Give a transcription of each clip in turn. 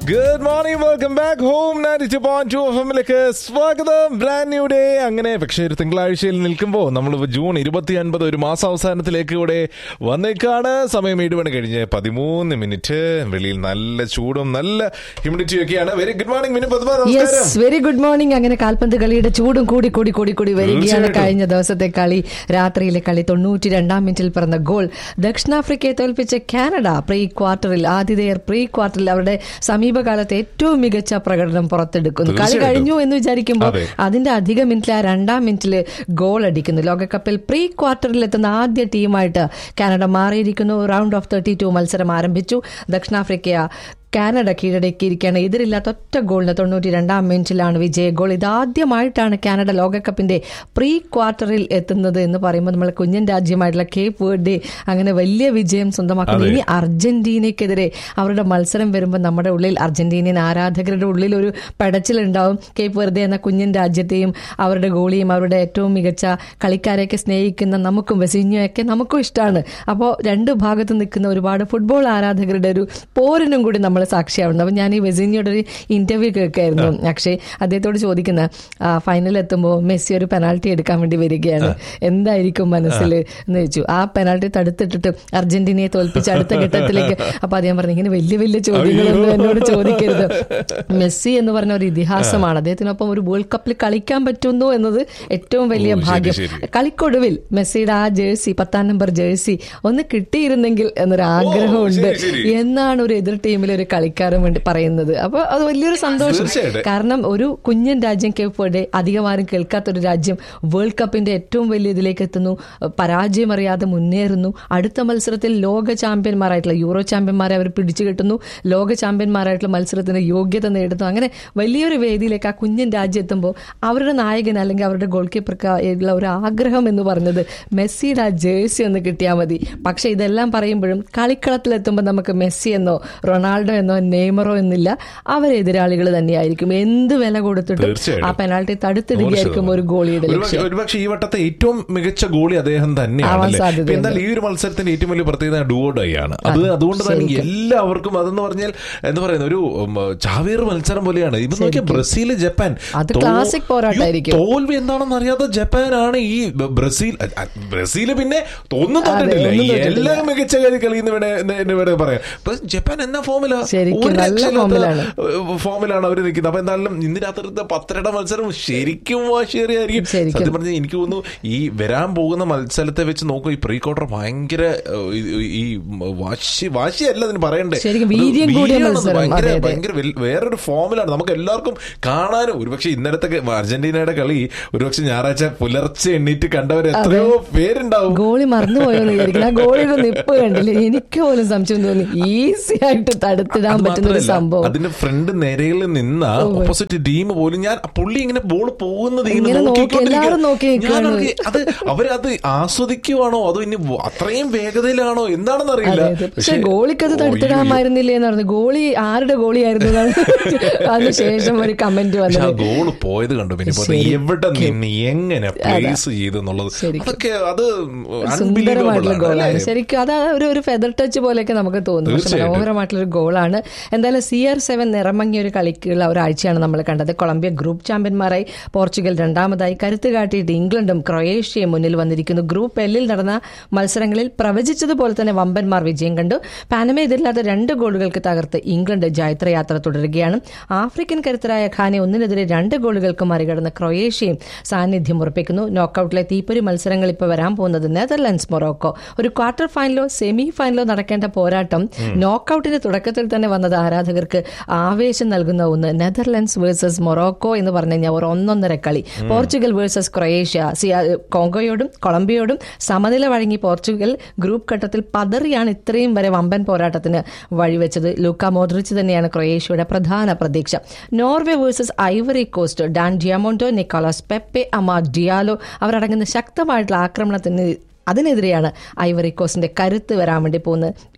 Good morning welcome back home ninety two point two എഫിലേക്ക് സ്വാഗതം brand new day അങ്ങനെ പക്ഷേ ഒരു തിങ്കളാഴ്ചയിൽ നിൽക്കുമ്പോൾ നമ്മൾ ജൂൺ ഇരുപത്തി അൻപത് ഒരു മാസാവസാനത്തിലേക്ക് ഇവിടെ വന്നേക്കാണ് സമയം ഏഴ് മണി കഴിഞ്ഞ് പതിമൂന്ന് മിനിറ്റ് വെളിയിൽ നല്ല ചൂടും നല്ല ഹ്യൂമിഡിറ്റിയും ഒക്കെയാണ് very good morning Mini Padma നമസ്കാരം യെസ് വെരി ഗുഡ് മോർണിംഗ് അങ്ങനെ കാൽപന്ത് കളിയുടെ ചൂടും കൂടി കൂടി കൂടി കൂടി വരികയാണ് തീർച്ചയായിട്ടും. കഴിഞ്ഞ ദിവസത്തെ കളി രാത്രിയിലെ കളി തൊണ്ണൂറ്റി രണ്ടാം മിനിറ്റിൽ പിറന്ന ഗോൾ ദക്ഷിണാഫ്രിക്കയെ തോൽപ്പിച്ച കാനഡ പ്രീ ക്വാർട്ടറിൽ ആതിഥേയർ പ്രീ ക്വാർട്ടറിൽ അവരുടെ സമീപകാലത്തെ ഏറ്റവും മികച്ച പ്രകടനം പുറത്തെടുക്കുന്നു കളി തീർച്ചയായിട്ടും. കഴിഞ്ഞു എന്ന് വിചാരിക്കുമ്പോൾ അതെ. അതിന്റെ അധിക മിനിറ്റിൽ ആ രണ്ടാം മിനിറ്റിൽ ഗോൾ അടിക്കുന്നു ലോകകപ്പിൽ പ്രീ ക്വാർട്ടറിൽ എത്തുന്ന ആദ്യ ടീമായിട്ട് കാനഡ മാറിയിരിക്കുന്നു റൗണ്ട് ഓഫ് തേർട്ടി ടു മത്സരം ആരംഭിച്ചു ദക്ഷിണാഫ്രിക്ക കാനഡ കീഴടക്കിയിരിക്കുകയാണ് എതിരില്ലാത്ത ഒറ്റ ഗോളിന് തൊണ്ണൂറ്റി രണ്ടാം മിനിറ്റിലാണ് വിജയ ഗോൾ ഇതാദ്യമായിട്ടാണ് കാനഡ ലോകകപ്പിന്റെ പ്രീ ക്വാർട്ടറിൽ എത്തുന്നത് എന്ന് പറയുമ്പോൾ നമ്മൾ കുഞ്ഞൻ രാജ്യമായിട്ടുള്ള കേപ്പ് വേർഡേ അങ്ങനെ വലിയ വിജയം സ്വന്തമാക്കുന്നു അതെ. ഇനി അർജന്റീനയ്ക്കെതിരെ അവരുടെ മത്സരം വരുമ്പോൾ നമ്മുടെ ഉള്ളിൽ അർജന്റീനിയൻ ആരാധകരുടെ ഉള്ളിൽ ഒരു പടച്ചിലുണ്ടാവും കേപ്പ് വെറുതെ എന്ന കുഞ്ഞൻ രാജ്യത്തെയും അവരുടെ ഗോളിയും അവരുടെ ഏറ്റവും മികച്ച കളിക്കാരെയൊക്കെ സ്നേഹിക്കുന്ന നമുക്കും വെസിഞ്ഞൊക്കെ നമുക്കും ഇഷ്ടമാണ് അപ്പോൾ രണ്ട് ഭാഗത്ത് നിൽക്കുന്ന ഒരുപാട് ഫുട്ബോൾ ആരാധകരുടെ ഒരു പോരിനും കൂടി നമ്മൾ സാക്ഷിയാവുന്നത് അപ്പം ഞാൻ ഈ വെസിഞ്ഞയുടെ ഒരു ഇന്റർവ്യൂ കേൾക്കായിരുന്നു അക്ഷയ് അദ്ദേഹത്തോട് ചോദിക്കുന്ന ഫൈനൽ എത്തുമ്പോൾ മെസ്സി ഒരു പെനാൾട്ടി എടുക്കാൻ വേണ്ടി വരികയാണ് എന്തായിരിക്കും മനസ്സിൽ എന്ന് ചോദിച്ചു ആ പെനാൾട്ടി തടുത്തിട്ടിട്ട് അർജന്റീനയെ തോൽപ്പിച്ച് അടുത്ത ഘട്ടത്തിലേക്ക് അപ്പൊ അദ്ദേഹം പറഞ്ഞു ഇങ്ങനെ വലിയ വലിയ ചോദ്യങ്ങളൊന്നും എന്നോട് ചോദിക്കരുത് മെസ്സി എന്ന് പറഞ്ഞ ഒരു ഇതിഹാസമാണ് അദ്ദേഹത്തിനൊപ്പം ഒരു വേൾഡ് കപ്പിൽ കളിക്കാൻ പറ്റുന്നു എന്നത് ഏറ്റവും വലിയ ഓ, ശരി, ഭാഗ്യം ശരി. കളിക്കൊടുവിൽ മെസ്സിയുടെ ആ ജേഴ്സി പത്താം നമ്പർ ജേഴ്സി ഒന്ന് കിട്ടിയിരുന്നെങ്കിൽ എന്നൊരു ആഗ്രഹമുണ്ട് ശരി, ശരി. എന്നാണ് ഒരു എതിർ ടീമിലെ ഒരു കളിക്കാരൻ വേണ്ടി പറയുന്നത് അപ്പൊ അത് വലിയൊരു സന്തോഷം തീർച്ചയായിട്ടും. കാരണം ഒരു കുഞ്ഞൻ രാജ്യം കേപ്പോടെ അധികമാരും കേൾക്കാത്തൊരു രാജ്യം വേൾഡ് കപ്പിന്റെ ഏറ്റവും വലിയ ഇതിലേക്ക് എത്തുന്നു പരാജയം അറിയാതെ മുന്നേറുന്നു അടുത്ത മത്സരത്തിൽ ലോക ചാമ്പ്യന്മാരായിട്ടുള്ള യൂറോ ചാമ്പ്യന്മാരെ അവർ പിടിച്ചു കെട്ടുന്നു ലോക ചാമ്പ്യന്മാരായിട്ടുള്ള മത്സരത്തിന് യോഗ്യത നേടുന്നു അങ്ങനെ വലിയൊരു വേദിയിലേക്ക് ആ കുഞ്ഞൻ രാജ്യം എത്തുമ്പോൾ അവരുടെ നായകൻ അല്ലെങ്കിൽ അവരുടെ ഗോൾ കീപ്പർക്ക് ഉള്ള ഒരു ആഗ്രഹം എന്ന് പറഞ്ഞത് മെസ്സിയുടെ ആ ജേഴ്സി ഒന്ന് കിട്ടിയാൽ മതി പക്ഷെ ഇതെല്ലാം പറയുമ്പോഴും കളിക്കളത്തിലെത്തുമ്പോൾ നമുക്ക് മെസ്സി എന്നോ റൊണാൾഡോ എന്നോ നെയ്മറോ എന്നില്ല അവർ എതിരാളികൾ തന്നെയായിരിക്കും എന്ത് വില കൊടുത്തിട്ടും തീർച്ചയായിട്ടും. ആ പെനാൾട്ടി തടുത്തിടുകയായിരിക്കും ഒരു ഗോളിയുടെ ഒരുപക്ഷെ ലക്ഷ്യം ഒരുപക്ഷെ ഈ വട്ടത്തെ ഏറ്റവും മികച്ച ഗോളി അദ്ദേഹം തന്നെയാണ് ആവാൻ അല്ലേ? സാധ്യതയുണ്ട്. ഇപ്പൊ എന്നാൽ ഈ ഒരു മത്സരത്തിന്റെ ഏറ്റവും വലിയ പ്രത്യേകത ഡുവോഡൈ ആണ് അത് അതുകൊണ്ട് തന്നെ ശരിക്കും. എല്ലാവർക്കും അതെന്ന് പറഞ്ഞാൽ എന്താ പറയുന്ന ഒരു ഉം, ചാവേർ മത്സരം പോലെയാണ് ഇപ്പൊ നോക്കിയാൽ ബ്രസീൽ ജപ്പാൻ അത് തോ- classic പോരാട്ടമായിരിക്കും. ഈ തോൽവി എന്താണെന്ന് അറിയാത്ത ജപ്പാനാണ് ഈ ബ- ബ്രസീൽ അ- അ- ബ്രസീൽ പിന്നെ ഒന്നും തൊട്ടിട്ടില്ല ഒന്നും ഈ തൊട്ടിട്ടില്ല. എല്ലാ മികച്ച കളി കളി എന്ന് ഇവിടെ എന്ന് ഇവിടെ പറയാം ഇപ്പൊ ജപ്പാൻ എന്നാ ഫോമിലാ ശരിക്കും ഒരു നല്ല രക്ഷയില്ലാത്ത ഫോമിലാണ്. ഫോമിലാണ് അവർ നിൽക്കുന്നത് അപ്പൊ എന്തായാലും ഇന്ന് രാത്രിത്തെ പത്തരയുടെ മത്സരം ശരിക്കും വാശിയേറിയായിരിക്കും ശരിക്കും. സത്യം പറഞ്ഞാൽ എനിക്ക് തോന്നുന്നു ഈ വരാൻ പോകുന്ന മത്സരത്തെ വെച്ച് നോക്കും ഈ പ്രീ ക്വാർട്ടർ ഭയങ്കര ഏഹ്, ഈ- ഈ വാശി വാശിയല്ല അതിന് പറയണ്ടേ ശരിക്കും ഒരു വീര്യം കൂടിയ വീര്യമാണ് അത്. മത്സരം. ഭയങ്കര അതെ, അതെ. ഭയങ്കര വെൽ- വേറൊരു ഫോമിലാണ് നമുക്ക് എല്ലാവർക്കും കാണാനും ഒരുപക്ഷെ ഇന്നലത്തെ ക- അർജന്റീനയുടെ കളി ഒരുപക്ഷെ ഞായറാഴ്ച പുലർച്ചെ എണ്ണീറ്റ് കണ്ടവർ എത്രയോ പേരുണ്ടാവും ഗോളി മറന്നുപോയോന്ന് വിചാരിക്കണം ആ ഗോളിയുടെ നിപ്പ് കണ്ടില്ലേ എനിക്ക് പോലും സംശയം തോന്നി ഈസി ആയിട്ട് തടുത്തിടാൻ അത് പറ്റുന്ന ഒരു മാത്രമല്ല, സംഭവം അതിന്റെ ഫ്രണ്ട് നിരയിൽ നിന്ന ഓപ്പോസിറ്റ് ടീം പോലും ഞാൻ പുള്ളി ഇങ്ങനെ ബോൾ പോകുന്നത് ഇങ്ങനെ ഇങ്ങനെ നോക്കി, നോക്കിക്കൊണ്ടിരിക്കുകയാണ്. എല്ലാവരും നോക്കി ഞാൻ നിൽക്കുകയാണ്. നോക്കി, അത് അവരത് ആസ്വദിക്കുവാണോ അതോ ഇനി വ- അത്രയും വേഗതയിലാണോ എന്താണെന്ന് അറിയില്ല അതെ, അതെ. പക്ഷെ ഗോളിക്കത് തടുത്തിടാമായിരുന്നില്ലേ എന്ന് പറഞ്ഞു ഗോളി ആരുടെ ഗോളിയായിരുന്നു എന്നാണ് അതിനുശേഷം ഒരു കമന്റ് പക്ഷെ ആ വന്നത് ഗോൾ പോയത് കണ്ടു പിന്നെ ഇപ്പൊ അത് ശരിക്കും. എവിടെ നിന്ന് എങ്ങനെ പ്ലേസ് ചെയ്തു എന്നുള്ളത് ശരിക്കും. അതൊക്കെ അത് സുന്ദരമായിട്ടുള്ള unbelievable ആണ്, ഗോളാണ് അല്ലേ? ശരിക്കും അത് ഒരു ഒരു ഫെദർ ടച്ച് പോലെയൊക്കെ നമുക്ക് തോന്നും പക്ഷെ തീർച്ചയായിട്ടും. മനോഹരമായിട്ടുള്ള ഒരു ഗോളാണ് എന്തായാലും സി ആർ സെവൻ നിറമങ്ങിയ ഒരു കളിക്കുള്ള ഒരാഴ്ചയാണ് നമ്മൾ കണ്ടത് കൊളംബിയ ഗ്രൂപ്പ് ചാമ്പ്യന്മാരായി പോർച്ചുഗൽ രണ്ടാമതായി കരുത്ത് കാട്ടിയിട്ട് ഇംഗ്ലണ്ടും ക്രൊയേഷ്യയും മുന്നിൽ വന്നിരിക്കുന്നു ഗ്രൂപ്പ് എല്ലിൽ നടന്ന മത്സരങ്ങളിൽ പ്രവചിച്ചതുപോലെ തന്നെ വമ്പന്മാർ വിജയം കണ്ടു പാനമ എതിരില്ലാത്ത രണ്ട് ഗോളുകൾക്ക് തകർത്ത് ഇംഗ്ലണ്ട് ജൈത്രയാത്ര തുടരുകയാണ് ആഫ്രിക്കൻ കരുത്തരായ ഖാനെ ഒന്നിനെതിരെ രണ്ട് ഗോളുകൾക്ക് മറികടന്ന് ക്രൊയേഷ്യയും സാന്നിധ്യം ഉറപ്പിക്കുന്നു നോക്കൌട്ടിലെ തീപ്പൊരി മത്സരങ്ങൾ ഇപ്പോൾ വരാൻ പോകുന്നത് നെതർലൻഡ്സ് മൊറോക്കോ ഒരു ക്വാർട്ടർ ഫൈനലോ സെമി ഫൈനലോ നടക്കേണ്ട പോരാട്ടം നോക്കൌട്ടിന്റെ തുടക്കത്തിൽ തന്നെ വന്നത് ആരാധകർക്ക് ആവേശം നൽകുന്ന ഒന്ന് നെതർലൻഡ്സ് വേഴ്സസ് മൊറോക്കോ എന്ന് പറഞ്ഞു കഴിഞ്ഞാൽ ഒരു ഒന്നൊന്നര കളി പോർച്ചുഗൽ വേഴ്സസ് ക്രൊയേഷ്യ സിയ- കോങ്കോയോടും കൊളംബിയോടും സമനില വഴങ്ങി പോർച്ചുഗൽ ഗ്രൂപ്പ് ഘട്ടത്തിൽ പതറിയാണ് ഇത്രയും വരെ വമ്പൻ പോരാട്ടത്തിന് വഴിവെച്ചത് ലൂക്ക മോദ്രിച്ച് തന്നെയാണ് ക്രൊയേഷ്യയുടെ പ്രധാന പ്രതീക്ഷ Norway versus Ivory Coast Dan Diomande Nicolas Pepe Amad Diallo അവരടങ്ങുന്ന ശക്തമായിട്ടുള്ള ആക്രമണത്തിന് അതിനെതിരെയാണ് ഐവറി കോസ്റ്റിന്റെ കരുത്ത് വരാൻ വേണ്ടി പോകുന്നത്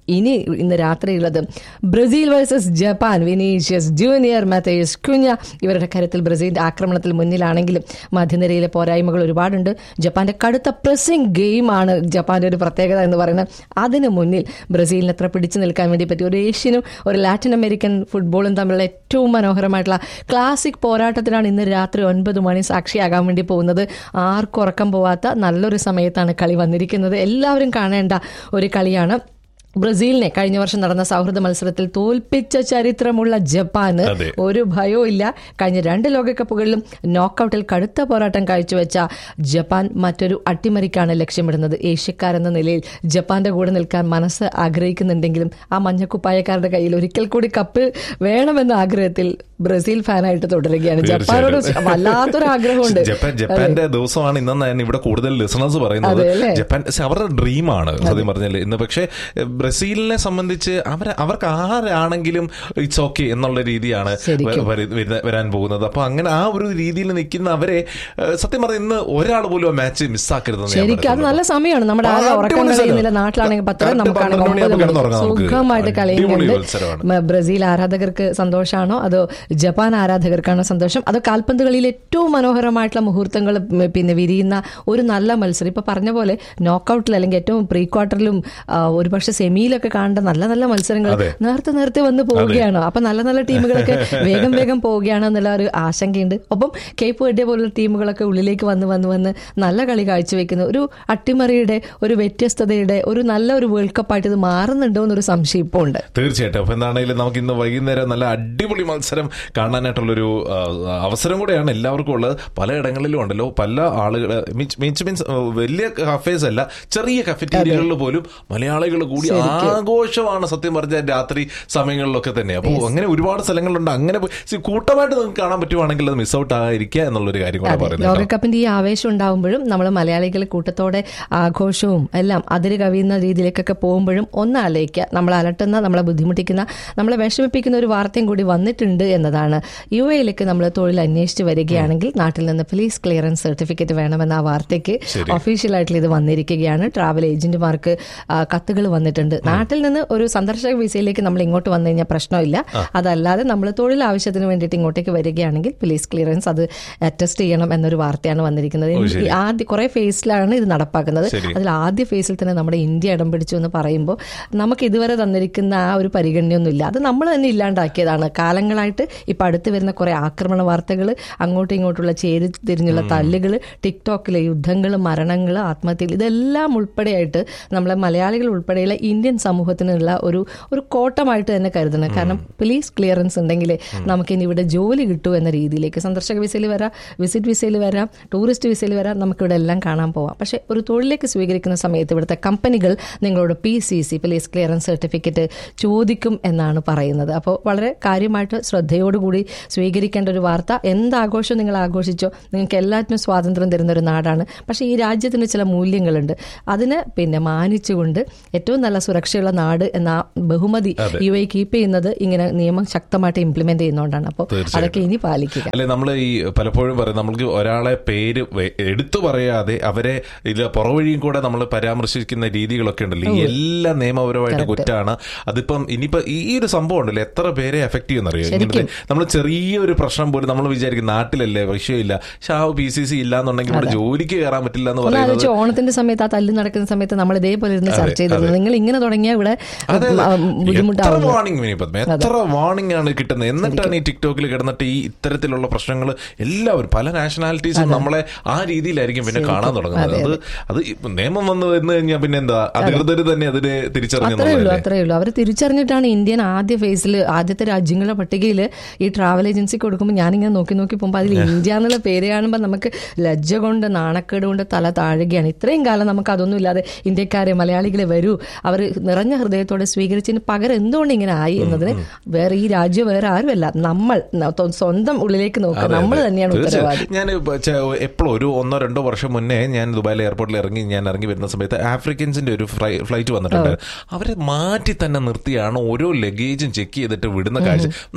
ഇനി ഇന്ന് രാത്രിയുള്ളത് Brazil versus Japan Vinicius Junior Matheus Cunha ഇവരുടെ കാര്യത്തിൽ ബ്രസീലിന്റെ ആക്രമണത്തിൽ മുന്നിലാണെങ്കിലും മധ്യനിരയിലെ പോരായ്മകൾ ഒരുപാടുണ്ട് ജപ്പാന്റെ കടുത്ത പ്രസിംഗ് ഗെയിമാണ് ജപ്പാന്റെ ഒരു പ്രത്യേകത എന്ന് പറയുന്നത് അതിന് മുന്നിൽ ബ്രസീലിന് എത്ര പിടിച്ചു നിൽക്കാൻ വേണ്ടി പറ്റി ഒരു ഏഷ്യനും ഒരു ലാറ്റിൻ അമേരിക്കൻ ഫുട്ബോളും തമ്മിലുള്ള ഏറ്റവും മനോഹരമായിട്ടുള്ള ക്ലാസിക് പോരാട്ടത്തിനാണ് ഇന്ന് രാത്രി ഒൻപത് മണി സാക്ഷിയാകാൻ വേണ്ടി പോകുന്നത് ആർക്കും ഉറക്കം പോവാത്ത നല്ലൊരു സമയത്താണ് കളി വന്നിരിക്കുന്നത് എല്ലാവരും കാണേണ്ട ഒരു കളിയാണ് ബ്രസീലിനെ കഴിഞ്ഞ വർഷം നടന്ന സൗഹൃദ മത്സരത്തിൽ തോൽപ്പിച്ച ചരിത്രമുള്ള ജപ്പാന് അതെ. ഒരു ഭയവും ഇല്ല കഴിഞ്ഞ രണ്ട് ലോകകപ്പുകളിലും നോക്കൌട്ടിൽ കടുത്ത പോരാട്ടം കാഴ്ചവെച്ച ജപ്പാൻ മറ്റൊരു അട്ടിമറിക്കാണ് ലക്ഷ്യമിടുന്നത് ഏഷ്യക്കാരെന്ന നിലയിൽ ജപ്പാന്റെ കൂടെ നിൽക്കാൻ മനസ്സ് ആഗ്രഹിക്കുന്നുണ്ടെങ്കിലും ആ മഞ്ഞക്കുപ്പായക്കാരുടെ കയ്യിൽ ഒരിക്കൽ കൂടി കപ്പ് വേണമെന്ന ആഗ്രഹത്തിൽ ബ്രസീൽ ഫാനായിട്ട് തുടരുകയാണ് ജപ്പാനോട് വല്ലാത്തൊരു ആഗ്രഹമുണ്ട് ജപ്പാൻ ജപ്പാന്റെ ദിവസമാണ് ഇന്നെന്ന് ഞാൻ ഇവിടെ കൂടുതൽ ലിസണേഴ്സ് പറയുന്നത് അതെ അല്ലേ? ജപ്പാൻ പക്ഷെ അവരുടെ ഡ്രീമാണ് സത്യം പറഞ്ഞാൽ ഇന്ന് പക്ഷേ എഹ്, ബ്രസീലിനെ സംബന്ധിച്ച് അവർ അവർക്ക് ആരാണെങ്കിലും ഇറ്റ്സ് ഓക്കെ എന്നുള്ള രീതിയാണ് ശരിക്കും. വ- വരു- വരുന്ന- വരാൻ പോകുന്നത് അപ്പൊ അങ്ങനെ ആ ഒരു രീതിയിൽ നിൽക്കുന്ന അവരെ എഹ്, സത്യം പറഞ്ഞ ഇന്ന് ഒരാൾ പോലും ആ മാച്ച് മിസ്സാക്കരുതെന്ന് ഞാൻ ശരിക്കും അത് പറയുന്നുള്ളൂ. നല്ല സമയമാണ് നമ്മുടെ ആരും ആ, ഉറക്കം അടിപൊളി കഴിയുന്നില്ല സ്ഥലം. നാട്ടിലാണെങ്കിൽ പത്തര കറക്റ്റ് നമുക്കാണെങ്കിൽ പന്ത്രണ്ട് ഒമ്പത് മണിയാകുമ്പോൾ മണി കിടന്നുറങ്ങാം നമുക്ക്. സുഖമായിട്ട് അടിപൊളി കളയുന്നുണ്ട് മത്സരമാണ്. മ- ബ്രസീൽ ആരാധകർക്ക് സന്തോഷമാണോ അതോ ജപ്പാൻ ആരാധകർക്കാണോ സന്തോഷം അതോ കാൽപന്ത് കളിയിൽ ഏറ്റവും മനോഹരമായിട്ടുള്ള മുഹൂർത്തങ്ങൾ ഉം, പിന്നെ വിരിയുന്ന ഒരു നല്ല മത്സരം ഇപ്പൊ പറഞ്ഞ പോലെ നോക്കൌട്ടിൽ അല്ലെങ്കിൽ ഏറ്റവും പ്രീ ക്വാർട്ടറിലും ആ, ഒരുപക്ഷെ സെമിയിലൊക്കെ കാണേണ്ട നല്ല നല്ല മത്സരങ്ങൾ അതെ. നേരത്തെ നേരത്തെ വന്ന് പോവുകയാണ് അപ്പൊ നല്ല നല്ല ടീമുകളൊക്കെ വേഗം വേഗം പോവുകയാണ് എന്നുള്ള ഒരു ആശങ്കയുണ്ട് ഒപ്പം കേപ്പ് വെഡിയ പോലുള്ള ടീമുകളൊക്കെ ഉള്ളിലേക്ക് വന്ന് വന്ന് വന്ന് നല്ല കളി കാഴ്ചവെക്കുന്ന ഒരു അട്ടിമറിയുടെ ഒരു വ്യത്യസ്തതയുടെ ഒരു നല്ല ഒരു വേൾഡ് കപ്പായിട്ട് ഇത് മാറുന്നുണ്ടോ എന്നൊരു സംശയം ഇപ്പോൾ ഉണ്ട് തീർച്ചയായിട്ടും അപ്പൊ എന്താണെങ്കിലും നമുക്ക് ഇന്ന് വൈകുന്നേരം നല്ല അടിപൊളി മത്സരം കാണാനായിട്ടുള്ളൊരു ആ, അവസരം കൂടെയാണ് എല്ലാവർക്കും ഉള്ളത് പലയിടങ്ങളിലും ഉണ്ടല്ലോ പല ആളുകൾ മീൻസ് മീൻസ് വലിയ കഫേസ് അല്ല ചെറിയ കഫറ്റീരിയകളിൽ പോലും മലയാളികൾ കൂടി ആഘോഷമാണ് സത്യം പറഞ്ഞാൽ രാത്രി സമയങ്ങളിലൊക്കെ തന്നെ അപ്പോൾ അങ്ങനെ ഒരുപാട് സ്ഥലങ്ങളുണ്ട് അങ്ങനെ പോയി- see, കൂട്ടമായിട്ട് നിങ്ങൾക്ക് കാണാൻ പറ്റുവാണെങ്കിൽ അത് മിസ് ഔട്ട് ആയിരിക്കുക എന്നുള്ളൊരു കാര്യം കൂടെ പറയുന്നത് കേട്ടോ. ലോകകപ്പിന്റെ ഈ ആവേശം ഉണ്ടാവുമ്പോഴും നമ്മൾ മലയാളികൾ കൂട്ടത്തോടെ ആഘോഷവും എല്ലാം അതിര് കവിയുന്ന രീതിയിലേക്കൊക്കെ പോകുമ്പോഴും ഒന്ന് ആലോചിക്കുക നമ്മളെ അലട്ടുന്ന നമ്മളെ ബുദ്ധിമുട്ടിക്കുന്ന നമ്മളെ വിഷമിപ്പിക്കുന്ന ഒരു വാർത്തയും കൂടി വന്നിട്ടുണ്ട് എന്നതാണ് യു എയിലേക്ക് നമ്മൾ തൊഴിൽ അന്വേഷിച്ച് വരികയാണെങ്കിൽ നാട്ടിൽ നിന്ന് പോലീസ് ക്ലിയറൻസ് സർട്ടിഫിക്കറ്റ് വേണമെന്ന ആ വാർത്തയ്ക്ക് ശരി. ഒഫീഷ്യലായിട്ടുള്ള ഇത് വന്നിരിക്കുകയാണ് ട്രാവൽ ഏജന്റുമാർക്ക് കത്തുകൾ വന്നിട്ടുണ്ട് നാട്ടിൽ നിന്ന് ഒരു സന്ദർശക വിസയിലേക്ക് നമ്മൾ ഇങ്ങോട്ട് വന്നു കഴിഞ്ഞാൽ പ്രശ്നമില്ല അതല്ലാതെ നമ്മൾ തൊഴിൽ ആവശ്യത്തിന് വേണ്ടിയിട്ട് ഇങ്ങോട്ടേക്ക് വരികയാണെങ്കിൽ പോലീസ് ക്ലിയറൻസ് അത് അറ്റസ്റ്റ് ചെയ്യണം എന്നൊരു വാർത്തയാണ് വന്നിരിക്കുന്നത് ഓ, ശരി. ഈ ആദ്യ കുറെ ഫേസിലാണ് ഇത് നടപ്പാക്കുന്നത് ശരി. അതിൽ ആദ്യ ഫേസിൽ തന്നെ നമ്മുടെ ഇന്ത്യ ഇടം പിടിച്ചു എന്ന് പറയുമ്പോൾ നമുക്ക് ഇതുവരെ തന്നിരിക്കുന്ന ആ ഒരു പരിഗണനയൊന്നുമില്ല അത് നമ്മൾ തന്നെ ഇല്ലാണ്ടാക്കിയതാണ് കാലങ്ങളായിട്ട് ഇപ്പൊ അടുത്ത് വരുന്ന കുറെ ആക്രമണ വാർത്തകൾ അങ്ങോട്ടും ഇങ്ങോട്ടുള്ള ചേരി തിരിഞ്ഞുള്ള തല്ലുകൾ ടിക്ടോക്കിലെ യുദ്ധങ്ങൾ മരണങ്ങൾ ആത്മഹത്യകൾ ഇതെല്ലാം ഉൾപ്പെടെയായിട്ട് നമ്മളെ മലയാളികൾ ഉൾപ്പെടെയുള്ള ഇന്ത്യൻ സമൂഹത്തിനുള്ള ഒരു ഒരു കോട്ടമായിട്ട് തന്നെ കരുതണം കാരണം പോലീസ് ക്ലിയറൻസ് ഉണ്ടെങ്കിൽ നമുക്ക് ഇനി ഇവിടെ ജോലി കിട്ടൂ എന്ന രീതിയിലേക്ക് സന്ദർശക വിസയിൽ വരാം വിസിറ്റ് വിസയിൽ വരാം ടൂറിസ്റ്റ് വിസയിൽ വരാം നമുക്കിവിടെ എല്ലാം കാണാൻ പോവാം പക്ഷേ ഒരു തൊഴിലേക്ക് സ്വീകരിക്കുന്ന സമയത്ത് ഇവിടുത്തെ കമ്പനികൾ നിങ്ങളോട് P C C police clearance certificate ചോദിക്കും എന്നാണ് പറയുന്നത് അപ്പോൾ വളരെ കാര്യമായിട്ട് ശ്രദ്ധയോടുകൂടി സ്വീകരിക്കേണ്ട ഒരു വാർത്ത എന്താഘോഷം നിങ്ങൾ ആഘോഷിച്ചോ നിങ്ങൾക്ക് എല്ലാറ്റിനും സ്വാതന്ത്ര്യം തരുന്ന ഒരു നാടാണ് പക്ഷേ ഈ രാജ്യത്തിന് ചില മൂല്യങ്ങളുണ്ട് അതിന് പിന്നെ മാനിച്ചുകൊണ്ട് ഏറ്റവും നല്ല സുരക്ഷയുള്ള നാട് എന്ന ആ ബഹുമതി യു എ കീപ്പ് ചെയ്യുന്നത് ഇങ്ങനെ നിയമം ശക്തമായിട്ട് ഇംപ്ലിമെന്റ് ചെയ്യുന്നതുകൊണ്ടാണ് അപ്പോൾ തീർച്ചയായിട്ടും. അതൊക്കെ ഇനി പാലിക്കുക അല്ലെ നമ്മൾ ഈ പലപ്പോഴും പറയും നമ്മൾക്ക് ഒരാളെ പേര് വെ- എടുത്തു പറയാതെ അവരെ ഇത് പുറവഴിയും കൂടെ നമ്മൾ പരാമർശിക്കുന്ന രീതികളൊക്കെ ഉണ്ടല്ലോ ഈ എല്ലാ നിയമപരമായിട്ട് കുറ്റാണ് അതിപ്പം ഇനിയിപ്പോ ഈ ഒരു സംഭവം ഉണ്ടല്ലോ എത്ര പേരെ എഫക്ട് ചെയ്യുന്നറിയോ ഇങ്ങനത്തെ നമ്മൾ ചെറിയൊരു പ്രശ്നം പോലും നമ്മൾ വിചാരിക്കും നാട്ടിലല്ലേ വിഷയമില്ല പക്ഷെ ആ പി സി സി ഇല്ല എന്നുണ്ടെങ്കിൽ ഇവിടെ ജോലിക്ക് കയറാൻ പറ്റില്ല എന്ന് ഒന്ന് പറയുന്നത് ആലോചിച്ച് ഓണത്തിന്റെ സമയത്ത് ആ തല്ല് നടക്കുന്ന സമയത്ത് നമ്മൾ ഇതേപോലെ ഇരുന്ന് ചർച്ച ചെയ്തിരുന്നു നിങ്ങൾ ഇങ്ങനെ തുടങ്ങിയാൽ ഇവിടെ അതെ, ഉം, ആ, അതെ. എത്ര ബുദ്ധിമുട്ടാവുന്നു വാണിംഗ് വിനിപത്മ എത്ര വാണിംഗ് ആണ് കിട്ടുന്നത് എന്നിട്ടാണ് ഈ ടിക്ടോക്കിൽ കിടന്നിട്ട് ഈ ഇത്തരത്തിലുള്ള പ്രശ്നങ്ങൾ എല്ലാവരും പല നാഷണാലിറ്റീസും നമ്മളെ ആ രീതിയിലായിരിക്കും പിന്നെ കാണാൻ തുടങ്ങുന്നത് അത് അത് ഈ നിയമം വന്ന് വന്നു കഴിഞ്ഞാൽ പിന്നെ എന്താ അധികൃതർ തന്നെ അതിനെ അത്രേ ഉള്ളൂ തിരിച്ചറിഞ്ഞു അത്രേ ഉള്ളൂ അവർ തിരിച്ചറിഞ്ഞിട്ടാണ് ഇന്ത്യൻ ആദ്യ ഫേസിൽ ആദ്യത്തെ രാജ്യങ്ങളുടെ പട്ടികയിൽ ഈ ട്രാവൽ ഏജൻസി കൊടുക്കുമ്പോൾ ഞാനിങ്ങനെ നോക്കി നോക്കി പോകുമ്പോൾ അതിൽ ഇന്ത്യ എന്നുള്ള പേര് കാണുമ്പോൾ നമുക്ക് ലജ്ജ കൊണ്ട് നാണക്കേട് കൊണ്ട് തല താഴുകയാണ് ഇത്രയും കാലം നമുക്ക് അതൊന്നും ഇല്ലാതെ ഇന്ത്യക്കാരെ മലയാളികളെ വരൂ അവർ നിറഞ്ഞ ഹൃദയത്തോടെ സ്വീകരിച്ചതിന് പകരം എന്തുകൊണ്ട് ഇങ്ങനെ ആയി എന്നതിന് വേറെ ഈ രാജ്യം വേറെ ആരുമല്ല നമ്മൾ ന- തൊ- സ്വന്തം ഉള്ളിലേക്ക് നോക്കുക നമ്മൾ തന്നെയാണ് ഉത്തരവാദി ഞാൻ എപ്പോഴും ഒരു ഒന്നോ രണ്ടോ വർഷം മുന്നേ ഞാൻ ദുബായിലെ എയർപോർട്ടിൽ ഇറങ്ങി ഞാൻ ഇറങ്ങി വരുന്ന സമയത്ത് ആഫ്രിക്കൻസിന്റെ ഒരു ഫ്ലൈ- ഫ്ലൈറ്റ് വന്നിട്ടുണ്ട് അവരെ മാറ്റി തന്നെ നിർത്തിയാണ് ഓരോ ലഗേജും ചെക്ക് ചെയ്തിട്ട് വിടുന്ന കാഴ്ച നമുക്കൊരു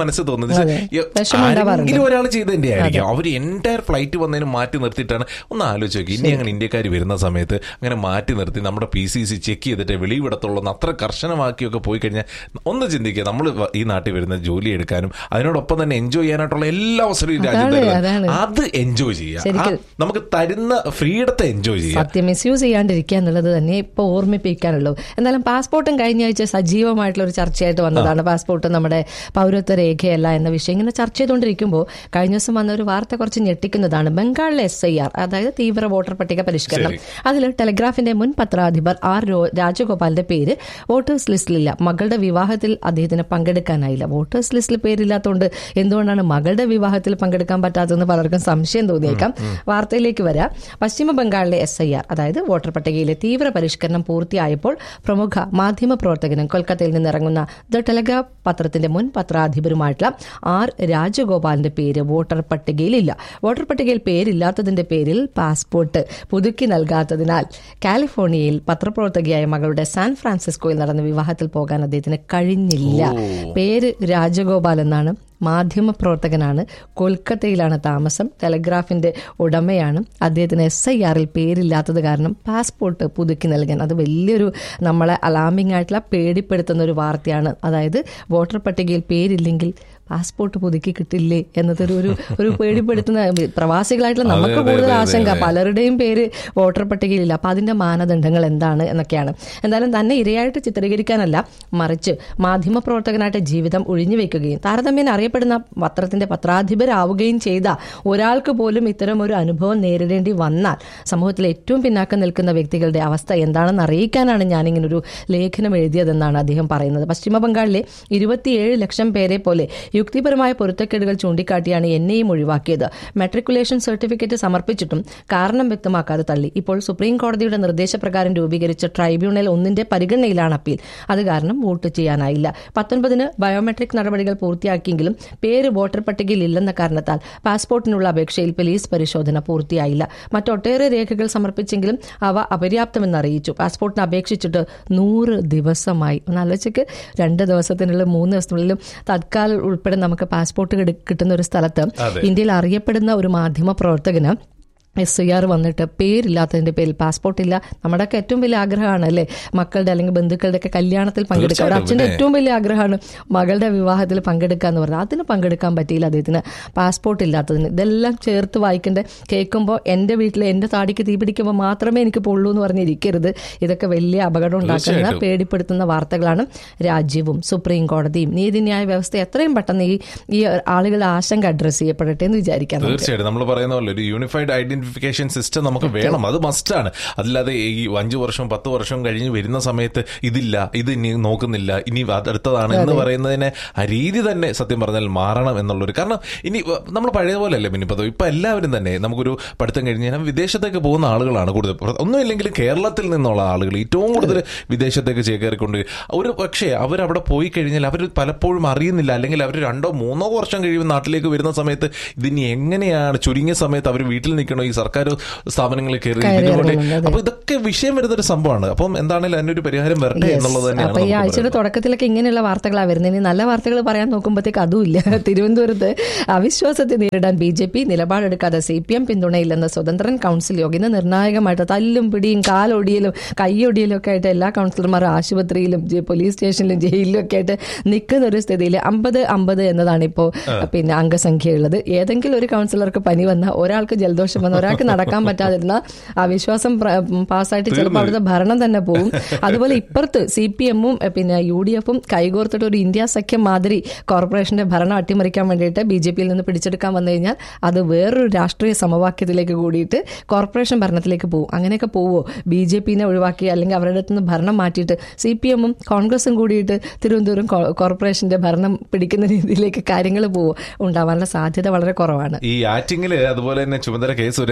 മനസ്സിൽ തോന്നുന്നത് അതെ. ഈ വിഷമം ഉണ്ടാവാറുണ്ട്. ആരെങ്കിലും ഒരാൾ ചെയ്തതിന്റെ ആയിരിക്കും അവർ എൻറ്റയർ ഫ്ലൈറ്റ് വന്നതിന് മാറ്റി നിർത്തിയിട്ടാണ് ഒന്ന് ആലോചിച്ച് നോക്കി ഇനി അങ്ങനെ ഇന്ത്യക്കാർ വരുന്ന സമയത്ത് അങ്ങനെ മാറ്റി നിർത്തി നമ്മുടെ പി സി സി ചെക്ക് ചെയ്തിട്ട് വെളിവിടത്തുള്ളൂ എന്ന് അത്ര കർശനമാക്കിയൊക്കെ പോയി കഴിഞ്ഞാൽ ഒന്ന് ചിന്തിക്കുക നമ്മൾ ഈ നാട്ടിൽ വരുന്ന ജോലി എടുക്കാനും അതിനോടൊപ്പം തന്നെ എൻജോയ് ചെയ്യാനായിട്ടുള്ള എല്ലാ അവസരവും ഈ രാജ്യം അതാണ്, തരുന്നുണ്ട്. അതാണ്. അത് എൻജോയ് ചെയ്യുക ശരിക്കും. ആ നമുക്ക് തരുന്ന ഫ്രീഡത്തെ എൻജോയ് ചെയ്യുക സത്യം മിസ്യൂസ് ചെയ്യാണ്ടിരിക്കുക എന്നുള്ളത് തന്നെ ഇപ്പോൾ ഓർമ്മിപ്പിക്കാനുള്ളൂ എന്നാലും പാസ്പോർട്ടും കഴിഞ്ഞ ആഴ്ച സജീവമായിട്ടുള്ള ഒരു ചർച്ചയായിട്ട് വന്നതാണ് പാസ്പോർട്ട് നമ്മുടെ പൗരത്വ രേഖയല്ല എന്ന വിഷയം ഇങ്ങനെ ചർച്ച ചെയ്തുകൊണ്ടിരിക്കുമ്പോൾ കഴിഞ്ഞ ദിവസം വന്ന ഒരു വാർത്ത കുറച്ച് ഞെട്ടിക്കുന്നതാണ് ബംഗാളിലെ എസ് ഐ ആർ അതായത് തീവ്ര വോട്ടർ പട്ടിക പരിഷ്കരണം ശരി. അതിൽ ടെലഗ്രാഫിന്റെ മുൻ പത്രാധിപർ ആർ രോ- രാജഗോപാലിന്റെ പേര് വോട്ടേഴ്സ് ലിസ്റ്റിലില്ല മകളുടെ വിവാഹത്തിൽ അദ്ദേഹത്തിന് പങ്കെടുക്കാനായില്ല വോട്ടേഴ്സ് ലിസ്റ്റിൽ പേരില്ലാത്തതുകൊണ്ട് എന്തുകൊണ്ടാണ് മകളുടെ വിവാഹത്തിൽ പങ്കെടുക്കാൻ പറ്റാത്തതെന്ന് പലർക്കും സംശയം തോന്നിയേക്കാം വാർത്തയിലേക്ക് വരാം പശ്ചിമ ബംഗാളിലെ എസ് ഐ ആർ അതായത് വോട്ടർ പട്ടികയിലെ തീവ്ര പരിഷ്കരണം പൂർത്തിയായപ്പോൾ പ്രമുഖ മാധ്യമ പ്രവർത്തകനും കൊൽക്കത്തയിൽ നിന്നിറങ്ങുന്ന ദ ടെലഗ്രാഫ് പത്രത്തിന്റെ മുൻ പത്രാധിപരുമായിട്ടുള്ള ആർ രാജഗോപാലിന്റെ പേര് വോട്ടർ പട്ടികയിലില്ല വോട്ടർ പട്ടികയിൽ പേരില്ലാത്തതിന്റെ പേരിൽ പാസ്പോർട്ട് പുതുക്കി നൽകാത്തതിനാൽ കാലിഫോർണിയയിൽ പത്രപ്രവർത്തകയായ മകളുടെ സാൻ ഫ്രാൻസിസ്കോയിൽ നടന്ന വിവാഹത്തിൽ പോകാൻ അദ്ദേഹത്തിന് കഴിഞ്ഞില്ല പേര് രാജഗോപാൽ എന്നാണ് മാധ്യമപ്രവർത്തകനാണ് കൊൽക്കത്തയിലാണ് താമസം ടെലഗ്രാഫിന്റെ ഉടമയാണ് അദ്ദേഹത്തിന് എസ് ഐ ആറിൽ പേരില്ലാത്തത് കാരണം പാസ്പോർട്ട് പുതുക്കി നൽകാൻ അത് വലിയൊരു നമ്മളെ അലാമിംഗ് ആയിട്ടുള്ള പേടിപ്പെടുത്തുന്ന ഒരു വാർത്തയാണ് അതായത് വോട്ടർ പട്ടികയിൽ പേരില്ലെങ്കിൽ പാസ്പോർട്ട് പുതുക്കി കിട്ടില്ലേ എന്നതൊരു ഒരു ഒരു പേടിപ്പെടുത്തുന്ന പ്രവാസികളായിട്ടുള്ള നമുക്ക് അതെ, കൂടുതൽ അതെ, ആശങ്ക അതെ. പലരുടെയും പേര് വോട്ടർ പട്ടികയിലില്ല അപ്പൊ അതിന്റെ മാനദണ്ഡങ്ങൾ എന്താണ് എന്നൊക്കെയാണ് എന്തായാലും തന്നെ ഇരയായിട്ട് ചിത്രീകരിക്കാനല്ല മറിച്ച് മാധ്യമപ്രവർത്തകനായിട്ട് ജീവിതം ഒഴിഞ്ഞു വെക്കുകയും താരതമ്യേന അറിയപ്പെടുന്ന പത്രത്തിന്റെ പത്രാധിപരാവുകയും ചെയ്ത ഒരാൾക്ക് പോലും ഇത്തരം ഒരു അനുഭവം നേരിടേണ്ടി വന്നാൽ സമൂഹത്തിൽ ഏറ്റവും പിന്നാക്കം നിൽക്കുന്ന വ്യക്തികളുടെ അവസ്ഥ എന്താണെന്ന് അറിയിക്കാനാണ് ഞാനിങ്ങനെ ഒരു ലേഖനം എഴുതിയതെന്നാണ് അദ്ദേഹം പറയുന്നത് പശ്ചിമ ബംഗാളിലെ ഇരുപത്തിയേഴ് ലക്ഷം പേരെ പോലെ യുക്തിപരമായ പൊരുത്തക്കേടുകൾ ചൂണ്ടിക്കാട്ടിയാണ് എന്നെയും ഒഴിവാക്കിയത് മെട്രിക്കുലേഷൻ സർട്ടിഫിക്കറ്റ് സമർപ്പിച്ചിട്ടും കാരണം വ്യക്തമാക്കാതെ തള്ളി ഇപ്പോൾ സുപ്രീം കോടതിയുടെ നിർദ്ദേശപ്രകാരം രൂപീകരിച്ച ട്രൈബ്യൂണൽ ഒന്നിന്റെ പരിഗണനയിലാണ് അപ്പീൽ അത് കാരണം വോട്ട് ചെയ്യാനായില്ല പത്തൊൻപതിന് ബയോമെട്രിക് നടപടികൾ പൂർത്തിയാക്കിയെങ്കിലും പേര് വോട്ടർ പട്ടികയിൽ ഇല്ലെന്ന കാരണത്താൽ പാസ്പോർട്ടിനുള്ള അപേക്ഷയിൽ പോലീസ് പരിശോധന പൂർത്തിയായില്ല മറ്റൊട്ടേറെ രേഖകൾ സമർപ്പിച്ചെങ്കിലും അവ അപര്യാപ്തമെന്ന് അറിയിച്ചു പാസ്പോർട്ടിന് അപേക്ഷിച്ചിട്ട് നൂറ് ദിവസമായി ഒന്ന് ആലോചിക്ക് രണ്ട് ദിവസത്തിനുള്ളിൽ മൂന്ന് ദിവസത്തിനുള്ളിലും തത്കാൽ ഉൾപ്പെടെ നമുക്ക് പാസ്പോർട്ട് കിട- കിട്ടുന്ന ഒരു സ്ഥലത്ത് അതെ. ഇന്ത്യയിൽ അറിയപ്പെടുന്ന ഒരു മാധ്യമ പ്രവർത്തകന് എസ് ഐ ആർ വന്നിട്ട് പേരില്ലാത്തതിന്റെ പേരിൽ പാസ്പോർട്ട് ഇല്ല നമ്മുടെയൊക്കെ ഏറ്റവും വലിയ ആഗ്രഹമാണ് അല്ലേ മക്കളുടെ അല്ലെങ്കിൽ ബന്ധുക്കളുടെ ഒക്കെ കല്യാണത്തിൽ പങ്കെടുക്കുക ഒരു തീർച്ചയായിട്ടും, അച്ഛന്റെ പിന്നെ. ഏറ്റവും വലിയ ആഗ്രഹമാണ് മകളുടെ വിവാഹത്തിൽ പങ്കെടുക്കുക എന്ന് പറഞ്ഞാൽ അതിന് പങ്കെടുക്കാൻ പറ്റിയില്ല അദ്ദേഹത്തിന് പാസ്പോർട്ട് ഇല്ലാത്തതിന് ഇതെല്ലാം ചേർത്ത് വായിക്കേണ്ട കേൾക്കുമ്പോൾ എൻ്റെ വീട്ടിൽ എൻ്റെ താടിക്ക് തീ പിടിക്കുമ്പോൾ മാത്രമേ എനിക്ക് പൊള്ളൂ എന്ന് പറഞ്ഞിരിക്കരുത് ഇതൊക്കെ വലിയ അപകടം ഉണ്ടാക്കുന്ന തീർച്ചയായിട്ടും. പേടിപ്പെടുത്തുന്ന വാർത്തകളാണ് രാജ്യവും സുപ്രീം കോടതിയും നീതിന്യായ വ്യവസ്ഥ എത്രയും പെട്ടെന്ന് ഈ ഈ ആളുകളുടെ ആശങ്ക അഡ്രസ് ചെയ്യപ്പെടട്ടെ എന്ന് വിചാരിക്കാം നമുക്ക്. തീർച്ചയായിട്ടും നമ്മൾ പറയുന്ന പോലെ ഒരു യൂണിഫൈഡ് ഐഡന്റിഫിക്കേഷൻ സിസ്റ്റം നമുക്ക് വേണം അത് മസ്റ്റാണ് അതില്ലാതെ ഈ അഞ്ചു വർഷം പത്ത് വർഷം കഴിഞ്ഞ് വരുന്ന സമയത്ത് ഇതില്ല ഇത് ഇനി നോക്കുന്നില്ല ഇനി അടുത്തതാണ് എന്ന് പറയുന്നതിനെ ആ രീതി തന്നെ സത്യം പറഞ്ഞാൽ മാറണം എന്നുള്ളൊരു കാരണം ഇനി നമ്മൾ പഴയ പോലെ അല്ലേ പിന്നെ ഇപ്പൊ എല്ലാവരും തന്നെ നമുക്കൊരു പഠിത്തം കഴിഞ്ഞ് കഴിഞ്ഞാൽ വിദേശത്തേക്ക് പോകുന്ന ആളുകളാണ് കൂടുതൽ ഒന്നുമില്ലെങ്കിലും കേരളത്തിൽ നിന്നുള്ള ആളുകൾ ഏറ്റവും കൂടുതൽ വിദേശത്തേക്ക് ചേക്കേറിക്കൊണ്ട് ഒരു പക്ഷേ അവരവിടെ പോയി കഴിഞ്ഞാൽ അവർ പലപ്പോഴും അറിയുന്നില്ല അല്ലെങ്കിൽ അവർ രണ്ടോ മൂന്നോ വർഷം കഴിയുമ്പോൾ നാട്ടിലേക്ക് വരുന്ന സമയത്ത് ഇതിനി എങ്ങനെയാണ് ചുരുങ്ങിയ സമയത്ത് അവർ വീട്ടിൽ നിൽക്കണോ ഈ സർക്കാർ സ്ഥാപനങ്ങളിൽ കയറി കയറി ഇതിനുവേണ്ടി ഇറങ്ങുന്നത്, അതെ. അപ്പൊ ഇതൊക്കെ വിഷയം വരുന്ന ഒരു സംഭവമാണ് അപ്പം എന്താണെങ്കിലും അതിനൊരു പരിഹാരം വരട്ടെ Yes. എന്നുള്ളത് തന്നെയാണ് അപ്പൊ ഈ നമുക്ക് ആഴ്ചയുടെ പറയുന്നത്. തുടക്കത്തിലൊക്കെ ഇങ്ങനെയുള്ള വാർത്തകളാണ് വരുന്നത് ഇനി നല്ല വാർത്തകൾ പറയാൻ നോക്കുമ്പോഴത്തേക്ക് അതുമില്ല തിരുവനന്തപുരത്ത് അവിശ്വാസത്തെ നേരിടാൻ ബി ജെ പി നിലപാടെടുക്കാതെ സി പി എം പിന്തുണയില്ലെന്ന് സ്വതന്ത്രൻ കൗൺസിൽ യോഗം ഇന്ന് നിർണായകമായിട്ട് തല്ലും പിടിയും കാലൊടിയലും കൈയൊടിയലും ഒക്കെ ആയിട്ട് എല്ലാ കൗൺസിലർമാരും ആശുപത്രിയിലും ജെ- പോലീസ് സ്റ്റേഷനിലും ജയിലിലും ഒക്കെ ആയിട്ട് നിൽക്കുന്ന ഒരു സ്ഥിതിയിൽ അമ്പത് അമ്പത് എന്നതാണ് ഇപ്പോൾ പിന്നെ അംഗസംഖ്യ ഉള്ളത് ഏതെങ്കിലും ഒരു കൗൺസിലർക്ക് പനി വന്ന ഒരാൾക്ക് ജലദോഷം വന്ന ഒരാൾക്ക് നടക്കാൻ പറ്റാതിരുന്ന അവിശ്വാസം പ്ര- പാസ്സായിട്ട് ചിലപ്പോൾ അവിടുത്തെ ഭരണം തന്നെ പോകും അതുപോലെ ഇപ്പുറത്ത് സി പി എമ്മും പിന്നെ യു ഡി എഫും കൈകോർത്തിട്ട് ഒരു ഇന്ത്യ സഖ്യം മാതിരി കോർപ്പറേഷന്റെ ഭരണം അട്ടിമറിക്കാൻ വേണ്ടിയിട്ട് ബി ജെ പിയിൽ നിന്ന് പിടിച്ചെടുക്കാൻ വന്നു കഴിഞ്ഞാൽ അത് വേറൊരു രാഷ്ട്രീയ സമവാക്യത്തിലേക്ക് കൂടിയിട്ട് കോർപ്പറേഷൻ ഭരണത്തിലേക്ക് പോകും അങ്ങനെയൊക്കെ പോവോ ബി ജെ പിനെ ഒഴിവാക്കി അല്ലെങ്കിൽ അവരുടെ അടുത്ത് നിന്ന് ഭരണം മാറ്റിയിട്ട് സി പി എമ്മും കോൺഗ്രസും കൂടിയിട്ട് തിരുവനന്തപുരം കോ- കോർപ്പറേഷന്റെ ഭരണം പിടിക്കുന്ന രീതിയിലേക്ക് കാര്യങ്ങൾ പോവോ ഉണ്ടാവാനുള്ള സാധ്യത വളരെ കുറവാണ് ഈ ആറ്റിങ്ങില് അതുപോലെ തന്നെ ചുമതല കെ സുരേന്ദ്രൻ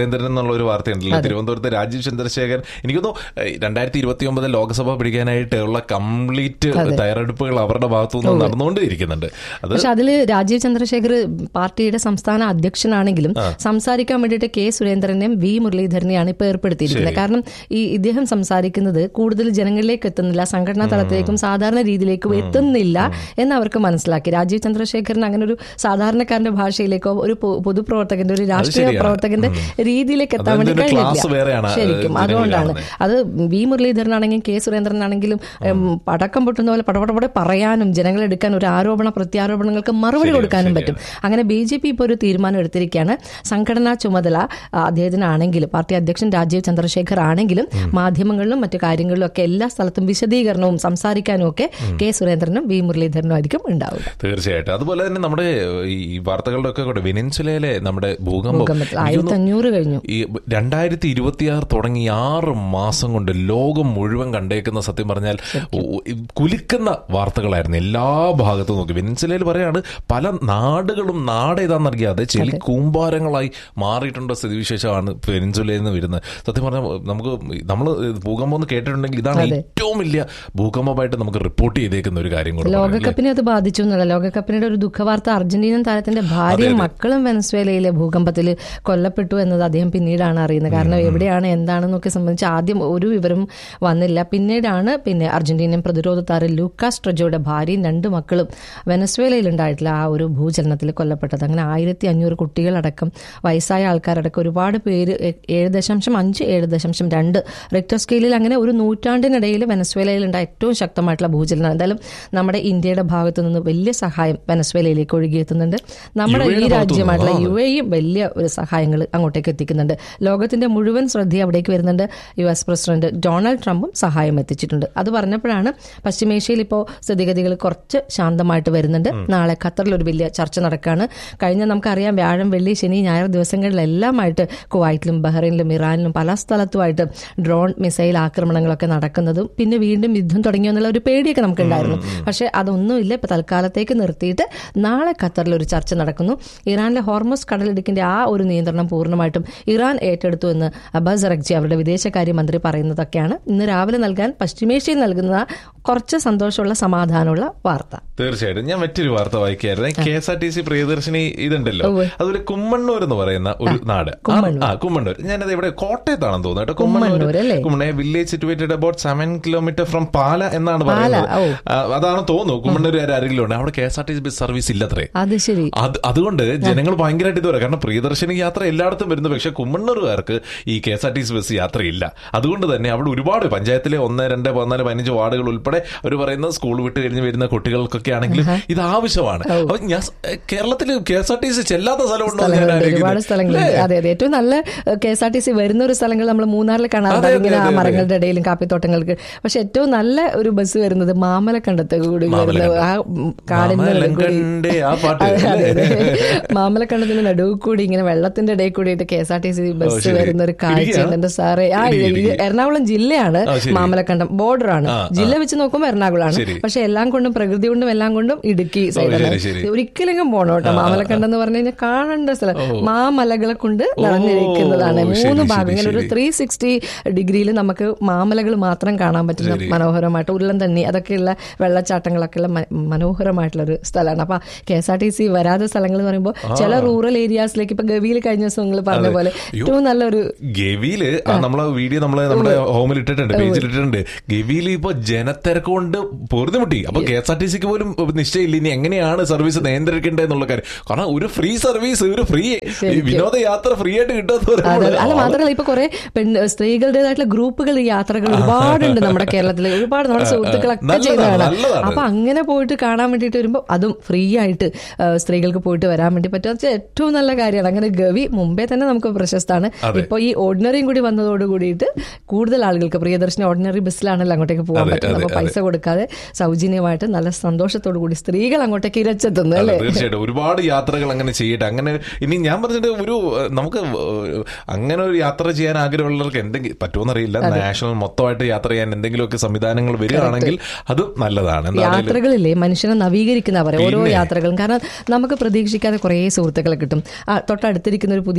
സുരേന്ദ്രൻ എന്നുള്ള ഒരു വാർത്തയുണ്ടല്ലോ തിരുവനന്തപുരത്ത് രാജീവ് ചന്ദ്രശേഖർ എനിക്കൊന്നു രണ്ടായിരത്തി ഇരുപത്തി ഒമ്പതിൽ ലോക്സഭ പിടിക്കാനായിട്ട് ഉള്ള കംപ്ലീറ്റ് തയ്യാറെടുപ്പുകൾ അവരുടെ ഭാഗത്തുനിന്ന് നടന്നുകൊണ്ടിരിക്കുന്നുണ്ട് അത് പക്ഷെ അതില് രാജീവ് ചന്ദ്രശേഖർ പാർട്ടിയുടെ സംസ്ഥാന അധ്യക്ഷനാണെങ്കിലും സംസാരിക്കാൻ വേണ്ടിയിട്ട് കെ സുരേന്ദ്രനെയും വി മുരളീധരനെയാണ് ഇപ്പൊ ഏർപ്പെടുത്തിയിരിക്കുന്നത് കാരണം ഈ ഇദ്ദേഹം സംസാരിക്കുന്നത് കൂടുതൽ ജനങ്ങളിലേക്ക് എത്തുന്നില്ല സംഘടനാ തലത്തിലേക്കും സാധാരണ രീതിയിലേക്കും എത്തുന്നില്ല എന്ന് അവർക്ക് മനസ്സിലാക്കി രാജീവ് ചന്ദ്രശേഖരൻ അങ്ങനെ ഒരു സാധാരണക്കാരന്റെ ഭാഷയിലേക്കോ ഒരു പൊ- പൊതുപ്രവർത്തകന്റെ ഒരു രാഷ്ട്രീയ ശരിയാണ്. പ്രവർത്തകന്റെ രീതിയിലേക്ക് എത്താൻ വേണ്ടി അതിന്റെ ഒരു ക്ലാസ് വേറെയാണ്, കഴിഞ്ഞില്ല ശരിക്കും ജനങ്ങളിൽ അതുകൊണ്ടാണ് കാണുന്നത്. അത് വി മുരളീധരനാണെങ്കിലും കെ സുരേന്ദ്രനാണെങ്കിലും ഉം, പടക്കം പൊട്ടുന്ന പോലെ പടപടപടെ പറയാനും ജനങ്ങളെടുക്കാൻ ഒരു ആരോപണ പ്രത്യാരോപണങ്ങൾക്ക് മറുപടി കൊടുക്കാനും പറ്റും അങ്ങനെ ബി ജെ പി ഇപ്പോൾ ഒരു തീരുമാനം എടുത്തിരിക്കുകയാണ് സംഘടനാ ചുമതല ആ, അദ്ദേഹത്തിനാണെങ്കിലും പാർട്ടി അധ്യക്ഷൻ രാജീവ് ചന്ദ്രശേഖർ ആണെങ്കിലും മാധ്യമങ്ങളിലും മറ്റു കാര്യങ്ങളിലും ഒക്കെ എല്ലാ സ്ഥലത്തും വിശദീകരണവും സംസാരിക്കാനും ഒക്കെ കെ സുരേന്ദ്രനും വി മുരളീധരനും ആയിരിക്കും ഉണ്ടാവുക തീർച്ചയായിട്ടും അതുപോലെ തന്നെ നമ്മുടെ ഈ വാർത്തകളുടെ ഒക്കെ കൂടെ വെനിൻസുലയിലെ നമ്മുടെ ഭൂകമ്പം ഭൂകമ്പത്തിൽ ആയിരത്തി അഞ്ഞൂറ് കഴിഞ്ഞു ഈ രണ്ടായിരത്തി ഇരുപത്തിയാറ് തുടങ്ങി ആറ് മാസം കൊണ്ട് ലോകം മുഴുവൻ കണ്ടേക്കുന്ന സത്യം പറഞ്ഞാൽ ഉ- ഈ കുലുക്കുന്ന വാർത്തകളായിരുന്നു എല്ലാ ഭാഗത്തും നോക്കി വെനിൻസുലയിൽ പറയാണ് പല നാടുകളും നാട് ഏതാണെന്നറിയാതെ ചെളി കൂമ്പാരങ്ങളായി മാറിയിട്ടുള്ള സ്ഥിതിവിശേഷമാണ് വെനിൻസുലയിൽ നിന്ന് വരുന്നത് സത്യം പറഞ്ഞാൽ നമുക്ക് നമ്മൾ ഭൂകമ്പം എന്ന് കേട്ടിട്ടുണ്ടെങ്കിൽ ഇതാണ് ഏറ്റവും വലിയ ഭൂകമ്പമായിട്ട് നമുക്ക് റിപ്പോർട്ട് ചെയ്തേക്കുന്ന ഒരു കാര്യം കൂടെ പറയാം. ലോകകപ്പിനെ അത് ബാധിച്ചു എന്നല്ല ലോകകപ്പിന്റെ ഒരു ദുഃഖവാർത്ത അർജന്റീനൻ താരത്തിന്റെ ഭാര്യയും മക്കളും വെനസ്വേലയിലെ ഭൂകമ്പത്തിൽ കൊല്ലപ്പെട്ടു എന്നത് അദ്ദേഹം പിന്നീടാണ് അറിയുന്നത് കാരണം എവിടെയാണ് എന്താണെന്നൊക്കെ സംബന്ധിച്ച് ആദ്യം ഒരു വിവരം വന്നില്ല പിന്നീടാണ് പിന്നെ അർജന്റീനൻ പ്രതിരോധ താരം ലൂക്കാസ് ട്രജോയുടെ ഭാര്യയും രണ്ട് മക്കളും വെനസ്വേലയിൽ ഉണ്ടായിട്ടുള്ള ആ ഒരു ഭൂചലനത്തിൽ കൊല്ലപ്പെട്ടത് അങ്ങനെ ആയിരത്തി അഞ്ഞൂറ് കുട്ടികളടക്കം വയസ്സായ ആൾക്കാരടക്കം ഒരുപാട് പേര് എ- ഏഴ് ദശാംശം അഞ്ച് ഏഴ് ദശാംശം രണ്ട് റിക്ടർ സ്കെയിലിൽ അങ്ങനെ ഒരു നൂറ്റാണ്ടിനിടയിൽ വെനസ്വേലയിൽ ഉണ്ടായ ഏറ്റവും ശക്തമായിട്ടുള്ള ഭൂചലനം എന്തായാലും നമ്മുടെ ഇന്ത്യയുടെ ഭാഗത്തു നിന്ന് വലിയ സഹായം വെനസ്വേലയിലേക്ക് ഒഴുകിയെത്തുന്നുണ്ട് നമ്മുടെ ഈ യുടെ ഭാഗത്തുനിന്ന്, രാജ്യമായിട്ടുള്ള ആ. യു എയും വലിയ ഒരു സഹായങ്ങൾ അങ്ങോട്ടേക്ക് എത്തിക്കുന്നുണ്ട് ലോകത്തിന്റെ മുഴുവൻ ശ്രദ്ധ അവിടേക്ക് വരുന്നുണ്ട് യു എസ് പ്രസിഡന്റ് ഡൊണാൾഡ് ട്രംപും സഹായം എത്തിച്ചിട്ടുണ്ട് അത് പറഞ്ഞപ്പോഴാണ് പശ്ചിമേഷ്യയിൽ ഇപ്പോൾ സ്ഥിതിഗതികൾ കുറച്ച് ശാന്തമായിട്ട് വരുന്നുണ്ട് നാളെ ഖത്തറിൽ ഒരു വലിയ ചർച്ച നടക്കുകയാണ് കഴിഞ്ഞ നമുക്കറിയാം വ്യാഴം വെള്ളി ശനി ഞായർ ദിവസങ്ങളിലെല്ലാമായിട്ട് കുവൈറ്റിലും ബഹ്റൈനിലും ഇറാനിലും പല സ്ഥലത്തുമായിട്ട് ഡ്രോൺ മിസൈൽ ആക്രമണങ്ങളൊക്കെ നടക്കുന്നതും പിന്നെ വീണ്ടും യുദ്ധം തുടങ്ങിയോ എന്നുള്ള ഒരു പേടിയൊക്കെ നമുക്കുണ്ടായിരുന്നു പക്ഷേ അതൊന്നുമില്ല ഇപ്പൊ തൽക്കാലത്തേക്ക് നിർത്തിയിട്ട് നാളെ ഖത്തറിൽ ഒരു ചർച്ച നടക്കുന്നു ഇറാനിലെ ഹോർമോസ് കടലിടുക്കിന്റെ ആ ഒരു നിയന്ത്രണം പൂർണ്ണമായിട്ടും ഇറാൻ ഏറ്റെടുത്തു എന്ന് അബ്ബാസ് അറക്ജി അവരുടെ വിദേശകാര്യമന്ത്രി പറയുന്നതൊക്കെയാണ് ഇന്ന് രാവിലെ നൽകാൻ പശ്ചിമേഷ്യയിൽ നൽകുന്ന കുറച്ച് സന്തോഷമുള്ള സമാധാനമുള്ള വാർത്ത തീർച്ചയായിട്ടും ഞാൻ മറ്റൊരു വാർത്ത വായിക്കായിരുന്നു K S R T C Priyadarshini ഇതുണ്ടല്ലോ ഉവ്വ്. അതുപോലെ കുമ്മണ്ണൂർ എന്ന് പറയുന്ന ഒരു നാട് ആ, ആ കുമ്മണ്ണൂർ ഞാനത് ഇവിടെ കോട്ടയത്താണെന്ന് തോന്നുന്നു കേട്ടോ കുമ്മണ്ണൂർ അല്ലേ? Kummanna village situated about seven kilometre from Pala എന്നാണ് പാല, പറയുന്നത് ഓ. ആ, അതാണ് തോന്നുന്നു കുമ്മണ്ണൂർ ആരെങ്കിലും ഉണ്ട് അവിടെ K S R T C bus service ഇല്ലത്രേ അത് ശരി അത് അതുകൊണ്ട് ജനങ്ങൾ ഭയങ്കരമായിട്ട് ഇത് പറയാം കാരണം പ്രിയദർശിനി യാത്ര എല്ലായിടത്തും വരുന്നു പക്ഷെ കുമ്മണ്ണൂറുകാർക്ക് ഈ K S R T C bus യാത്രയില്ല അതുകൊണ്ട് തന്നെ അവിടെ ഒരുപാട് പഞ്ചായത്തിലെ ഒന്ന് രണ്ട് പതിനാല് പതിനഞ്ച് വാർഡുകൾ ഉൾപ്പെടെ അവർ പറയുന്ന സ്കൂൾ വിട്ട് കഴിഞ്ഞ് വരുന്ന കുട്ടികൾക്കൊക്കെ ആണെങ്കിലും ഇത് ആവശ്യമാണ് അപ്പൊ ഞാൻ കേരളത്തിൽ K S R T C ചെല്ലാത്ത സ്ഥലമുണ്ടോ എന്ന് ഞാൻ സ്ഥലങ്ങളുണ്ട് ഒരുപാട് ആലോചിക്കുന്നത്. സ്ഥലങ്ങളുണ്ട് അല്ലേ? അതെ അതെ ഏറ്റവും നല്ല K S R T C വരുന്ന ഒരു സ്ഥലങ്ങൾ നമ്മൾ മൂന്നാറിൽ കാണാറുണ്ട് അതെ, അതെ, ഇങ്ങനെ ആ അതെ, അതെ. മരങ്ങളുടെ ഇടയിലും കാപ്പിത്തോട്ടങ്ങൾക്ക് പക്ഷെ ഏറ്റവും നല്ല ഒരു ബസ് വരുന്നത് മാമലക്കണ്ടത്ത് കൂടി വരുന്ന മാമലക്കണ്ടം. ആ ഉം, കാടിന്റെ നടുവിൽ കൂടി മാമലക്കണ്ടേ, ആ പാട്ട് അതെ, അതെ, അല്ലേ? അതെ. മാമലക്കണ്ടത്തിന്റെ നടുവിൽ കൂടി ഇങ്ങനെ വെള്ളത്തിന്റെ ഇടയിൽ കൂടിയിട്ട് K S R T C bus ശരി. വരുന്ന ഒരു കാഴ്ച ഇടുക്കിയാ? എന്റെ സാറേ ആ ഇടുക്കി, ഇത് ഇടുക്കി. എറണാകുളം ജില്ലയാണ് ആ, ശരി. മാമലക്കണ്ടം ബോർഡറാണ് ആ, ജില്ല വെച്ച് നോക്കുമ്പോൾ എറണാകുളമാണ് ശരി. പക്ഷെ എല്ലാം കൊണ്ടും പ്രകൃതി കൊണ്ടും എല്ലാം കൊണ്ടും ഇടുക്കി ശരി, ശരി. സൈഡാണ് ഒരിക്കലെങ്കിലും പോകണം കേട്ടോ മാമലക്കണ്ടം എന്ന് പറഞ്ഞു കഴിഞ്ഞാൽ കാണേണ്ട സ്ഥലം മാമലകളെ കൊണ്ട് നിറഞ്ഞിരിക്കുന്നതാണ് ഓ, ശരി, മൂന്ന് ശരി, ഭാഗം ഇങ്ങനെ ഒരു ശരി. ത്രീ സിക്സ്റ്റി ഡിഗ്രിയിൽ നമുക്ക് മാമലകൾ മാത്രം കാണാൻ പറ്റുന്ന ശരി. മനോഹരമായിട്ട് ഉരുളൻ തണ്ണി അതൊക്കെയുള്ള വെള്ളച്ചാട്ടങ്ങളൊക്കെയുള്ള മ- മനോഹരമായിട്ടുള്ള ഒരു സ്ഥലമാണ് അപ്പൊ K S R T C വരാത്ത സ്ഥലങ്ങൾ എന്ന് പറയുമ്പോൾ ചില റൂറൽ ഏരിയാസിലേക്ക് ഇപ്പൊ ഗവിയിൽ കഴിഞ്ഞ ദിവസം നിങ്ങൾ പറഞ്ഞ പോലെ ഏറ്റവും നല്ലൊരു ഗവിയില് ആ നമ്മളെ വീഡിയോ നമ്മള് നമ്മുടെ ഹോമിൽ ഇട്ടിട്ടുണ്ട് പേജിൽ ഇട്ടിട്ടുണ്ട് ഗവിയിൽ ഇപ്പൊ ജനത്തിരക്ക് കൊണ്ട് പൊറുതിമുട്ടി അപ്പൊ കെ എസ് ആർ ടി സിക്ക് പോലും നിശ്ചയമില്ല ഇനി എങ്ങനെയാണ് സർവീസ് നിയന്ത്രിക്കേണ്ടത് എന്നുള്ള കാര്യം കാരണം ഒരു ഫ്രീ സർവീസ് ഒരു ഫ്രീ വിനോദയാത്ര ഫ്രീ ആയിട്ട് കിട്ടുമെന്ന് അതെ അല്ല പറയുമ്പോൾ മാത്രമല്ല ഇപ്പൊ കുറെ പെൺ സ്ത്രീകളുടേതായിട്ടുള്ള ഗ്രൂപ്പുകൾ യാത്രകൾ ഒരുപാടുണ്ട് നമ്മുടെ കേരളത്തിൽ ഒരുപാട് നമ്മുടെ സുഹൃത്തുക്കളൊക്കെ നല്ലതാണ്, ചെയ്തതാണ് നല്ലതാണ്. അപ്പൊ അങ്ങനെ പോയിട്ട് കാണാൻ വേണ്ടിയിട്ട് വരുമ്പോൾ അതും ഫ്രീ ആയിട്ട് ആ, സ്ത്രീകൾക്ക് പോയിട്ട് വരാൻ വേണ്ടി പറ്റും അത് ഏറ്റവും നല്ല കാര്യമാണ് അങ്ങനെ ഗവി മുമ്പേ തന്നെ നമുക്ക് പ്രശസ്തമാണ് അതെ. ഇപ്പൊ ഈ ഓർഡിനറിയും കൂടി വന്നതോട് കൂടിയിട്ട് കൂടുതൽ ആളുകൾക്ക് പ്രിയദർശിനി ഓർഡിനറി ബസ്സിലാണല്ലോ അങ്ങോട്ടേക്ക് പോകാൻ അതെ, പറ്റുന്നത് അതെ, അപ്പൊ പൈസ കൊടുക്കാതെ സൗജന്യമായിട്ട് നല്ല സന്തോഷത്തോടു കൂടി സ്ത്രീകൾ അങ്ങോട്ടേക്ക് ഇരച്ചെത്തുന്നു അതെ, അല്ലേ തീർച്ചയായിട്ടും ഒരുപാട് യാത്രകൾ അങ്ങനെ ചെയ്യട്ടെ അങ്ങനെ ഇനി ഞാൻ പറഞ്ഞിട്ട് ഒരു ഏഹ്, നമുക്ക് ഏഹ്, അങ്ങനെ ഒരു യാത്ര ചെയ്യാൻ ആഗ്രഹമുള്ളവർക്ക് എന്തെങ്കിലും പറ്റുമെന്നറിയില്ല നാഷണൽ മൊത്തമായിട്ട് യാത്ര ചെയ്യാൻ എന്തെങ്കിലുമിരിക്കുന്ന സംവിധാനങ്ങൾ വരികയാണെങ്കിൽ അത് നല്ലതാണ് എന്താണെങ്കിലും യാത്രകളില്ലേ മനുഷ്യനെ നവീകരിക്കുന്ന പറയാം ഓരോ യാത്രകളും കാരണം നമുക്ക് പ്രതീക്ഷിക്കാതെ കുറേ സുഹൃത്തുക്കളെ കിട്ടും ആ, തൊട്ടടുത്തിരിക്കുന്ന ഒരു പുതിയ യാത്ര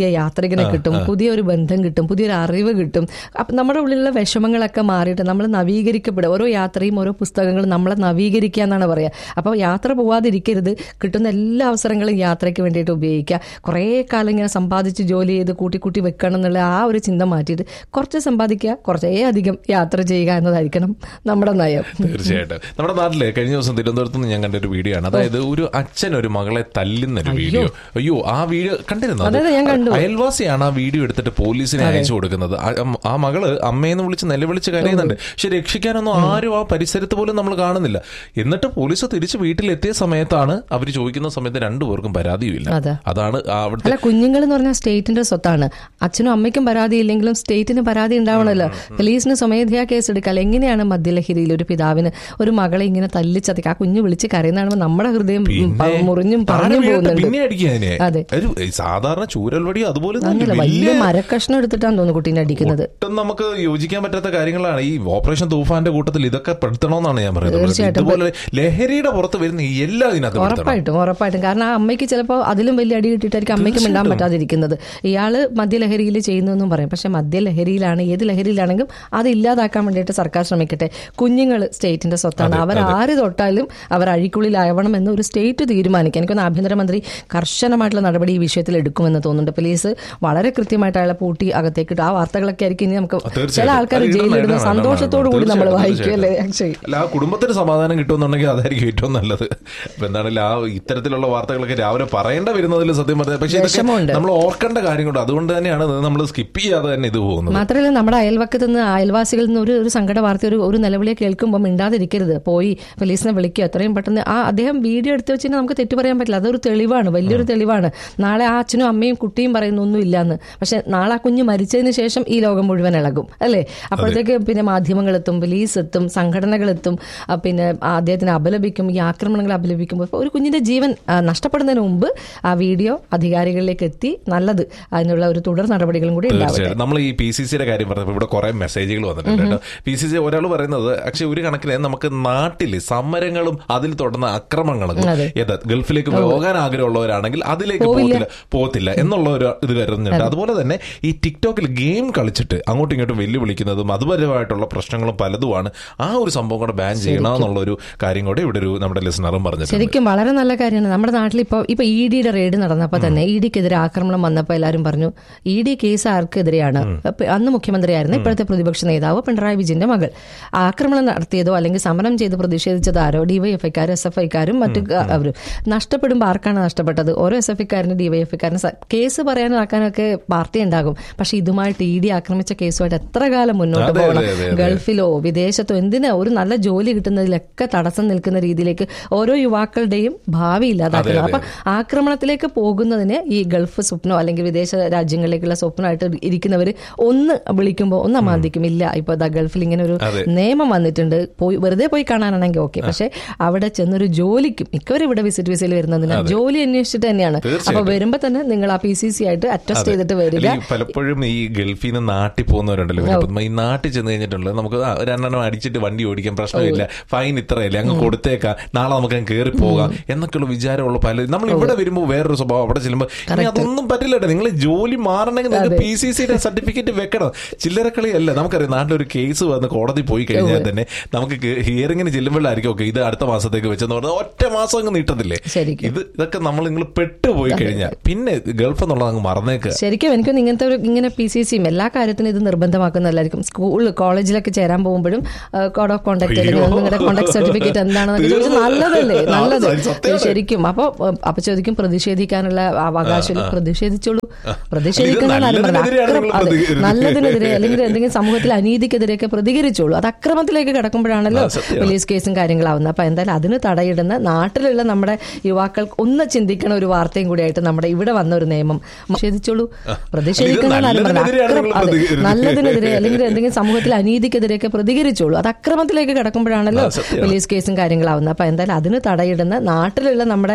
യാത്രികനെ കിട്ടും പുതിയൊരു ബന്ധം കിട്ടും പുതിയൊരു അറിവ് കിട്ടും അപ്പം നമ്മുടെ ഉള്ളിലുള്ള വിഷമങ്ങളൊക്കെ മാറിയിട്ട് നമ്മൾ നവീകരിക്കപ്പെടുക ഓരോ യാത്രയും ഓരോ പുസ്തകങ്ങളും നമ്മളെ നവീകരിക്കുക എന്നാണ് പറയുക അപ്പോൾ യാത്ര പോവാതിരിക്കരുത് കിട്ടുന്ന എല്ലാ അവസരങ്ങളും യാത്രയ്ക്ക് വേണ്ടിയിട്ട് ഉപയോഗിക്കുക കുറേ കാലം ഇങ്ങനെ സമ്പാദിച്ച് ജോലി ചെയ്ത് കൂട്ടി കൂട്ടി വെക്കണം എന്നുള്ള ആ ഒരു ചിന്ത മാറ്റിയിട്ട് കുറച്ച് സമ്പാദിക്കുക കുറച്ചേ അധികം യാത്ര ചെയ്യുക എന്നതായിരിക്കണം നമ്മുടെ നയം തീർച്ചയായിട്ടും നമ്മുടെ നാട്ടില് കഴിഞ്ഞ ദിവസം തിരുവനന്തപുരത്ത് നിന്ന് ഞാൻ കണ്ട ഒരു വീഡിയോ ആണ് അതായത് ഒരു അച്ഛൻ ഒരു മകളെ തല്ലുന്ന ഒരു വീഡിയോ അയ്യോ ആ വീഡിയോ കണ്ടിരുന്നു അതെ, അതെ, ഞാൻ കണ്ടു. അയൽവാസിയാണ് ആ വീഡിയോ എടുത്തിട്ട് പോലീസിനെ അയച്ചു കൊടുക്കുന്നത് ആ- അം- ആ മകള് അമ്മയെന്ന് വിളിച്ച് നിലവിളിച്ച് കരയുന്നുണ്ട് പക്ഷെ രക്ഷിക്കാനൊന്നും ആരും ആ പരിസരത്ത് പോലും നമ്മൾ കാണുന്നില്ല എന്നിട്ട് പോലീസ് തിരിച്ച് വീട്ടിലെത്തിയ സമയത്താണ് അവർ ചോദിക്കുന്ന സമയത്ത് രണ്ടുപേർക്കും പരാതിയുമില്ല അതെ. അതാണ് ആ അവിടുത്തെ അല്ല കുഞ്ഞുങ്ങൾ എന്ന് പറഞ്ഞാൽ സ്റ്റേറ്റിന്റെ സ്വത്താണ് അച്ഛനും അമ്മയ്ക്കും പരാതി ഇല്ലെങ്കിലും സ്റ്റേറ്റിന് പരാതി ഉണ്ടാവണമല്ലോ പോലീസിന് സ്വമേധയാ കേസ് എടുക്കാം എങ്ങനെയാണ് മദ്യലഹരിയിൽ ഒരു പിതാവിന് ഒരു മകളെ ഇങ്ങനെ തല്ലിച്ചതയ്ക്ക് ആ കുഞ്ഞ് വിളിച്ച് കരയുന്നതാണ് നമ്മുടെ ഹൃദയം ഉം, പ- മുറിഞ്ഞും പറഞ്ഞും ആരും പോകുന്നുണ്ട് പിന്നെ അടിക്കുക അതിനെ അതെ. ഒരു ഏ, സാധാരണ ചൂരൽവടി അതുപോലെ തന്നെ അങ്ങനല്ല വലിയ മരക്കഷ്ണം എടുത്തിട്ടാണ് തോന്നുന്നു കുട്ടീനെ അടിക്കുന്നത് ഒട്ടും നമുക്ക് യോജിക്കാൻ പറ്റാത്ത കാര്യങ്ങളാണ് ഈ ഓപ്പറേഷൻ തൂഫാന്റെ കൂട്ടത്തിൽ ഇതൊക്കെ പെടുത്തണമെന്നാണ് ഞാൻ പറയുന്നത് തീർച്ചയായിട്ടും. ഇതുപോലെ ലഹരിയുടെ പുറത്ത് വരുന്ന ഈ എല്ലാം ഇതിനകത്ത് പെടുത്തണം ഉറപ്പായിട്ടും ഉറപ്പായിട്ടും കാരണം ആ അമ്മയ്ക്ക് ചിലപ്പോൾ അതിലും വലിയ അടി കിട്ടിയിട്ടായിരിക്കും അമ്മയ്ക്ക് മിണ്ടാൻ പറ്റാതിരിക്കുന്നത് ഇയാള് മദ്യലഹരിയിൽ ചെയ്യുന്നതെന്നും പറയും പക്ഷെ മദ്യലഹരിയിലാണ് ഏത് ലഹരിയിലാണെങ്കിലും അത് ഇല്ലാതാക്കാൻ വേണ്ടിയിട്ട് സർക്കാർ ശ്രമിക്കട്ടെ കുഞ്ഞുങ്ങൾ സ്റ്റേറ്റിന്റെ സ്വത്താണ് അവർ ആര് തൊട്ടാലും അവർ അഴിക്കുള്ളിലാവണം എന്ന് ഒരു സ്റ്റേറ്റ് തീരുമാനിക്കുക എനിക്കൊന്ന് ആഭ്യന്തരമന്ത്രി കർശനമായിട്ടുള്ള നടപടി ഈ വിഷയത്തിൽ എടുക്കുമെന്ന് തോന്നുന്നുണ്ട് പോലീസ് വളരെ കൃത്യമായിട്ട് അയാളെ പൂട്ടി അകത്തേക്ക് ഇട്ടു ആ വാർത്തകളൊക്കെ ആയിരിക്കും ഇനി നമുക്ക് തീർച്ചയായിട്ടും. ചില ആൾക്കാർ അത് ഇടണം, ജയിലിടുന്ന ഇടണം, സന്തോഷത്തോടു കൂടി നമ്മൾ തീർച്ചയായിട്ടും, വായിക്കും അല്ലേ അക്ഷയ് അല്ല ആ കുടുംബത്തിന് സമാധാനം കിട്ടുമെന്നുണ്ടെങ്കിൽ അതായിരിക്കും ഏറ്റവും നല്ലത് അപ്പൊ എന്താണെങ്കിലും ആ ഇത്തരത്തിലുള്ള വാർത്തകളൊക്കെ രാവിലെ പറയേണ്ട വരുന്നതിൽ സത്യം പറഞ്ഞത് പക്ഷേ ഇതൊക്കെ വിഷമമുണ്ട്. നമ്മൾ ഓർക്കേണ്ട കാര്യം കൊണ്ട് അതുകൊണ്ട് തന്നെയാണ് നമ്മൾ സ്കിപ്പ് ചെയ്യാതെ തന്നെ ഇത് പോകുന്നത് മാത്രമല്ല നമ്മുടെ അയൽവക്കത്ത് നിന്ന് അയൽവാസികളിൽ നിന്ന് ഒരു ഒരു സങ്കട വാർത്ത ഒരു ഒരു നിലവിളിയെ കേൾക്കുമ്പോൾ മിണ്ടാതിരിക്കരുത് പോയി പോലീസിനെ വിളിക്കുക എത്രയും പെട്ടെന്ന് ആ അദ്ദേഹം വീഡിയോ എടുത്ത് വെച്ച് കഴിഞ്ഞാൽ നമുക്ക് തെറ്റു പറയാൻ പറ്റില്ല അതൊരു തെളിവാണ് വലിയൊരു തെളിവാണ് നാളെ ആ അച്ഛനും അമ്മയും കുട്ടിയും പറയുന്ന ഒന്നും ഇല്ലാന്ന് പക്ഷെ നാളെ ആ കുഞ്ഞ് മരിച്ചതിന് ശേഷം ഈ ലോകം മുഴുവൻ ഇളകും അല്ലേ അപ്പോഴത്തേക്ക് പിന്നെ മാധ്യമങ്ങളെത്തും പോലീസ് എത്തും സംഘടനകളെത്തും ആ, പിന്നെ ആ അദ്ദേഹത്തിനെ അപലപിക്കും ഈ ആക്രമണങ്ങൾ അപലപിക്കുമ്പോൾ ഇപ്പൊ ഒരു കുഞ്ഞിന്റെ ജീവൻ ആ, നഷ്ടപ്പെടുന്നതിന് മുമ്പ് ആ വീഡിയോ അധികാരികളിലേക്ക് എത്തി നല്ലത് അതിനുള്ള ഒരു തുടർ നടപടികളും കൂടി ഉണ്ടാവട്ടെ തീർച്ചയായിട്ടും നമ്മൾ ഈ പി സി സിയുടെ കാര്യം പറഞ്ഞപ്പോൾ ഇവിടെ കുറെ മെസ്സേജുകൾ വന്നിട്ടുണ്ട് കേട്ടോ പി സി സി ഒരാൾ പറയുന്നത് പക്ഷെ ഒരു കണക്കിന് നമുക്ക് നാട്ടില് സമരങ്ങളും അതിൽ തുടർന്ന അക്രമങ്ങളും അതെ. ഏത് ഗൾഫിലേക്ക് പോകാൻ ആഗ്രഹമുള്ളവരാണെങ്കിൽ അതിലേക്ക് പോകത്തില്ല പോകത്തില്ല എന്നുള്ള ഒരു ഇത് കരുതുന്നുണ്ട് അതുപോലെ തന്നെ ഈ ടിക്ടോക്കിൽ ഗെയിം കളിച്ചിട്ട് അങ്ങോട്ടും ഇങ്ങോട്ടും വെല്ലുവിളിക്കുന്നതും അതുപരമായിട്ടുള്ള പ്രശ്നങ്ങളും പലതുമാണ് ആ ഒരു സംഭവം കൂടെ ബാൻ ചെയ്യണം എന്നുള്ള ഒരു കാര്യം കൂടെ ഇവിടെ ഒരു നമ്മുടെ ലിസണറും പറഞ്ഞിട്ടുണ്ട് ശരിക്കും വളരെ നല്ല കാര്യമാണ് നമ്മുടെ നാട്ടിൽ ഇപ്പോൾ ഇപ്പൊ ഇ ഡിയുടെ റെയ്ഡ് നടന്നപ്പോൾ തന്നെ ഇ ഡിക്കെതിരെ ആക്രമണം വന്നപ്പോൾ എല്ലാവരും പറഞ്ഞു ഇ ഡി കേസ് ആർക്കെതിരെയാണ് അപ്പൊ അന്ന് മുഖ്യമന്ത്രിയായിരുന്നു ഇപ്പോഴത്തെ പ്രതിപക്ഷ നേതാവ് പിണറായി വിജയന്റെ മകൾ ആക്രമണം നടത്തിയതോ അല്ലെങ്കിൽ സമരം ചെയ്ത് പ്രതിഷേധിച്ചതോ ആരോ ഡിവൈഎഫ്ഐക്കാരും എസ് എഫ് ഐക്കാരും മറ്റു അവരും നഷ്ടപ്പെടുമ്പോൾ ആർക്കാണ് നഷ്ടപ്പെട്ടത് ഓരോ എസ് എഫ് ഐക്കാരനും ഡിവൈഎഫ്ഐക്കാരനും കേസ് പറയാനും ആക്കാനൊക്കെ പാർട്ടി ഉണ്ടാകും പക്ഷെ ഇതുമായിട്ട് ഇ ഡി ആക്രമിച്ച കേസുമായിട്ട് എത്ര കാലം മുന്നോട്ട് അതെ, പോകണം അതെ, അതെ, അതെ. ഗൾഫിലോ വിദേശത്തോ എന്തിനാ ഒരു നല്ല ജോലി കിട്ടുന്നതിലൊക്കെ തടസ്സം നിൽക്കുന്ന രീതിയിലേക്ക് ഓരോ യുവാക്കളുടെയും ഭാവി ഇല്ലാതാക്കുന്നത് അതെ, അപ്പൊ ആക്രമണത്തിലേക്ക് പോകുന്നതിന് ഈ ഗൾഫ് സ്വപ്നോ അല്ലെങ്കിൽ വിദേശ രാജ്യങ്ങളിലേക്കുള്ള സ്വപ്നമായിട്ട് ഇരിക്കുന്നവർ ഒന്ന് വിളിക്കുമ്പോൾ ഒന്ന് അമാന്തിക്കും ഇല്ല ഇപ്പൊ ദാ ഗൾഫിൽ ഇങ്ങനെ ഒരു അതെ. നിയമം വന്നിട്ടുണ്ട് പോയി വെറുതെ പോയി കാണാനാണെങ്കിൽ ഓക്കെ പക്ഷെ അവിടെ ചെന്നൊരു ജോലിക്കും മിക്കവരും ഇവിടെ വിസിറ്റ് വിസയിൽ വരുന്നതിന് ജോലി അന്വേഷിച്ചിട്ട് തന്നെയാണ് അപ്പൊ തീർച്ചയായിട്ടും. വരുമ്പോ തന്നെ നിങ്ങൾ ആ പി സി സി ആയിട്ട് അറ്റസ്റ്റ് ചെയ്തിട്ട് വരിക അല്ല, ഈ പലപ്പോഴും ഈ ഗൾഫിൽ നിന്ന് നാട്ടിൽ പോകുന്നവരുണ്ടല്ലോ ഇപ്പം ഈ നാട്ടിൽ ചെന്ന് കഴിഞ്ഞിട്ടുണ്ടല്ലോ നമുക്ക് ആ രണ്ടെണ്ണം അടിച്ചിട്ട് വണ്ടി ഓടിക്കാൻ പ്രശ്നമില്ല ഫൈൻ ഇത്രയല്ലേ അങ്ങ് കൊടുത്തേക്കാം നാളെ നമുക്ക് അങ്ങ് കയറി പോകാം എന്നൊക്കെയുള്ള വിചാരമുള്ള പല നമ്മൾ ഇവിടെ വരുമ്പോൾ വേറൊരു സ്വഭാവം അവിടെ ചെല്ലുമ്പോൾ ഇനി അതൊന്നും പറ്റില്ല കേട്ടോ നിങ്ങൾ ജോലി മാറണമെങ്കിൽ നിങ്ങൾക്ക് പി സി സിയുടെ സർട്ടിഫിക്കറ്റ് വെക്കണം ചില്ലറക്കളി അല്ല നമുക്കറിയാം നാട്ടിലൊരു കേസ് വന്ന് കോടതി പോയി കഴിഞ്ഞാൽ തന്നെ നമുക്ക് ഹിയറിംഗിന് ചെല്ലുമ്പോഴായിരിക്കും ഓക്കെ ഇത് അടുത്ത മാസത്തേക്ക് വെച്ചെന്ന് പറഞ്ഞാൽ ഒറ്റ മാസം അങ്ങ് നീട്ടത്തില്ലേ ശരിക്കും. ഇത് ഇതൊക്കെ നമ്മൾ നിങ്ങൾ പെട്ടുപോയി കഴിഞ്ഞാൽ പിന്നെ ഗൾഫ് എന്നുള്ളത് അങ്ങ് മറന്നേക്ക് ശരിക്കും എനിക്കൊന്ന് ഇങ്ങനത്തെ ഒരു ഇങ്ങനെ പി സി സിയും എല്ലാ കാര്യത്തിനും ഇത് നിർബന്ധമാക്കുന്നതല്ലായിരിക്കും സ്കൂൾ കോളേജിലൊക്കെ ചേരാൻ പോകുമ്പോഴും കോഡ് ഓഫ് കോണ്ടാക്ട് അല്ലെങ്കിൽ അയ്യോ. നിങ്ങളുടെ കോണ്ടാക്ട് സർട്ടിഫിക്കറ്റ് എന്താണെന്നൊക്കെ ചോദിച്ചാൽ നല്ലതല്ലേ ആ, നല്ലത് സത്യമാണ്. ശരിക്കും അപ്പൊ അപ്പൊ ചോദിക്കും പ്രതിഷേധിക്കാനുള്ള അവകാശം പ്രതിഷേധിച്ചോളൂ ഇത് പ്രതിഷേധിക്കുന്ന കാര്യം പറഞ്ഞത് നല്ലതിനെതിരെയാണ് അക്രം- നിങ്ങൾ അതെ, പ്രതികരിക്കുന്നത്. നല്ലതിനെതിരെ അല്ലെങ്കിൽ എന്തെങ്കിലും സമൂഹത്തിൽ അനീതിക്കെതിരെയൊക്കെ പ്രതികരിച്ചോളൂ അത് അക്രമത്തിലേക്ക് കിടക്കുമ്പോഴാണല്ലോ ആ, സത്യമാണ്. പോലീസ് കേസും കാര്യങ്ങളാവുന്നത് അപ്പൊ എന്തായാലും അതിന് തടയിടുന്ന നാട്ടിലുള്ള നമ്മുടെ യുവാക്കൾ ഒന്ന് ചിന്തിക്കണ ഒരു വാർത്തയും കൂടിയായിട്ട് നമ്മുടെ ഇവിടെ വന്ന ഒരു നിയമം നിഷേധിച്ചോളൂ പ്രതിഷേധിക്കുന്ന ഇത് കാര്യം പറഞ്ഞത് നല്ലതിനെതിരെയാണ് അക്രം- നിങ്ങൾ അതെ, പ്രതികരിക്കുന്നത്. നല്ലതിനെതിരെ അല്ലെങ്കിൽ എന്തെങ്കിലും സമൂഹത്തിൽ അനീതിക്കെതിരെയൊക്കെ പ്രതികരിച്ചോളൂ അത് അക്രമത്തിലേക്ക് കിടക്കുമ്പോഴാണല്ലോ ആ, സത്യമാണ്. പോലീസ് കേസും കാര്യങ്ങളാവുന്നത് അപ്പൊ എന്തായാലും അതിന് തടയിടുന്ന നാട്ടിലുള്ള നമ്മുടെ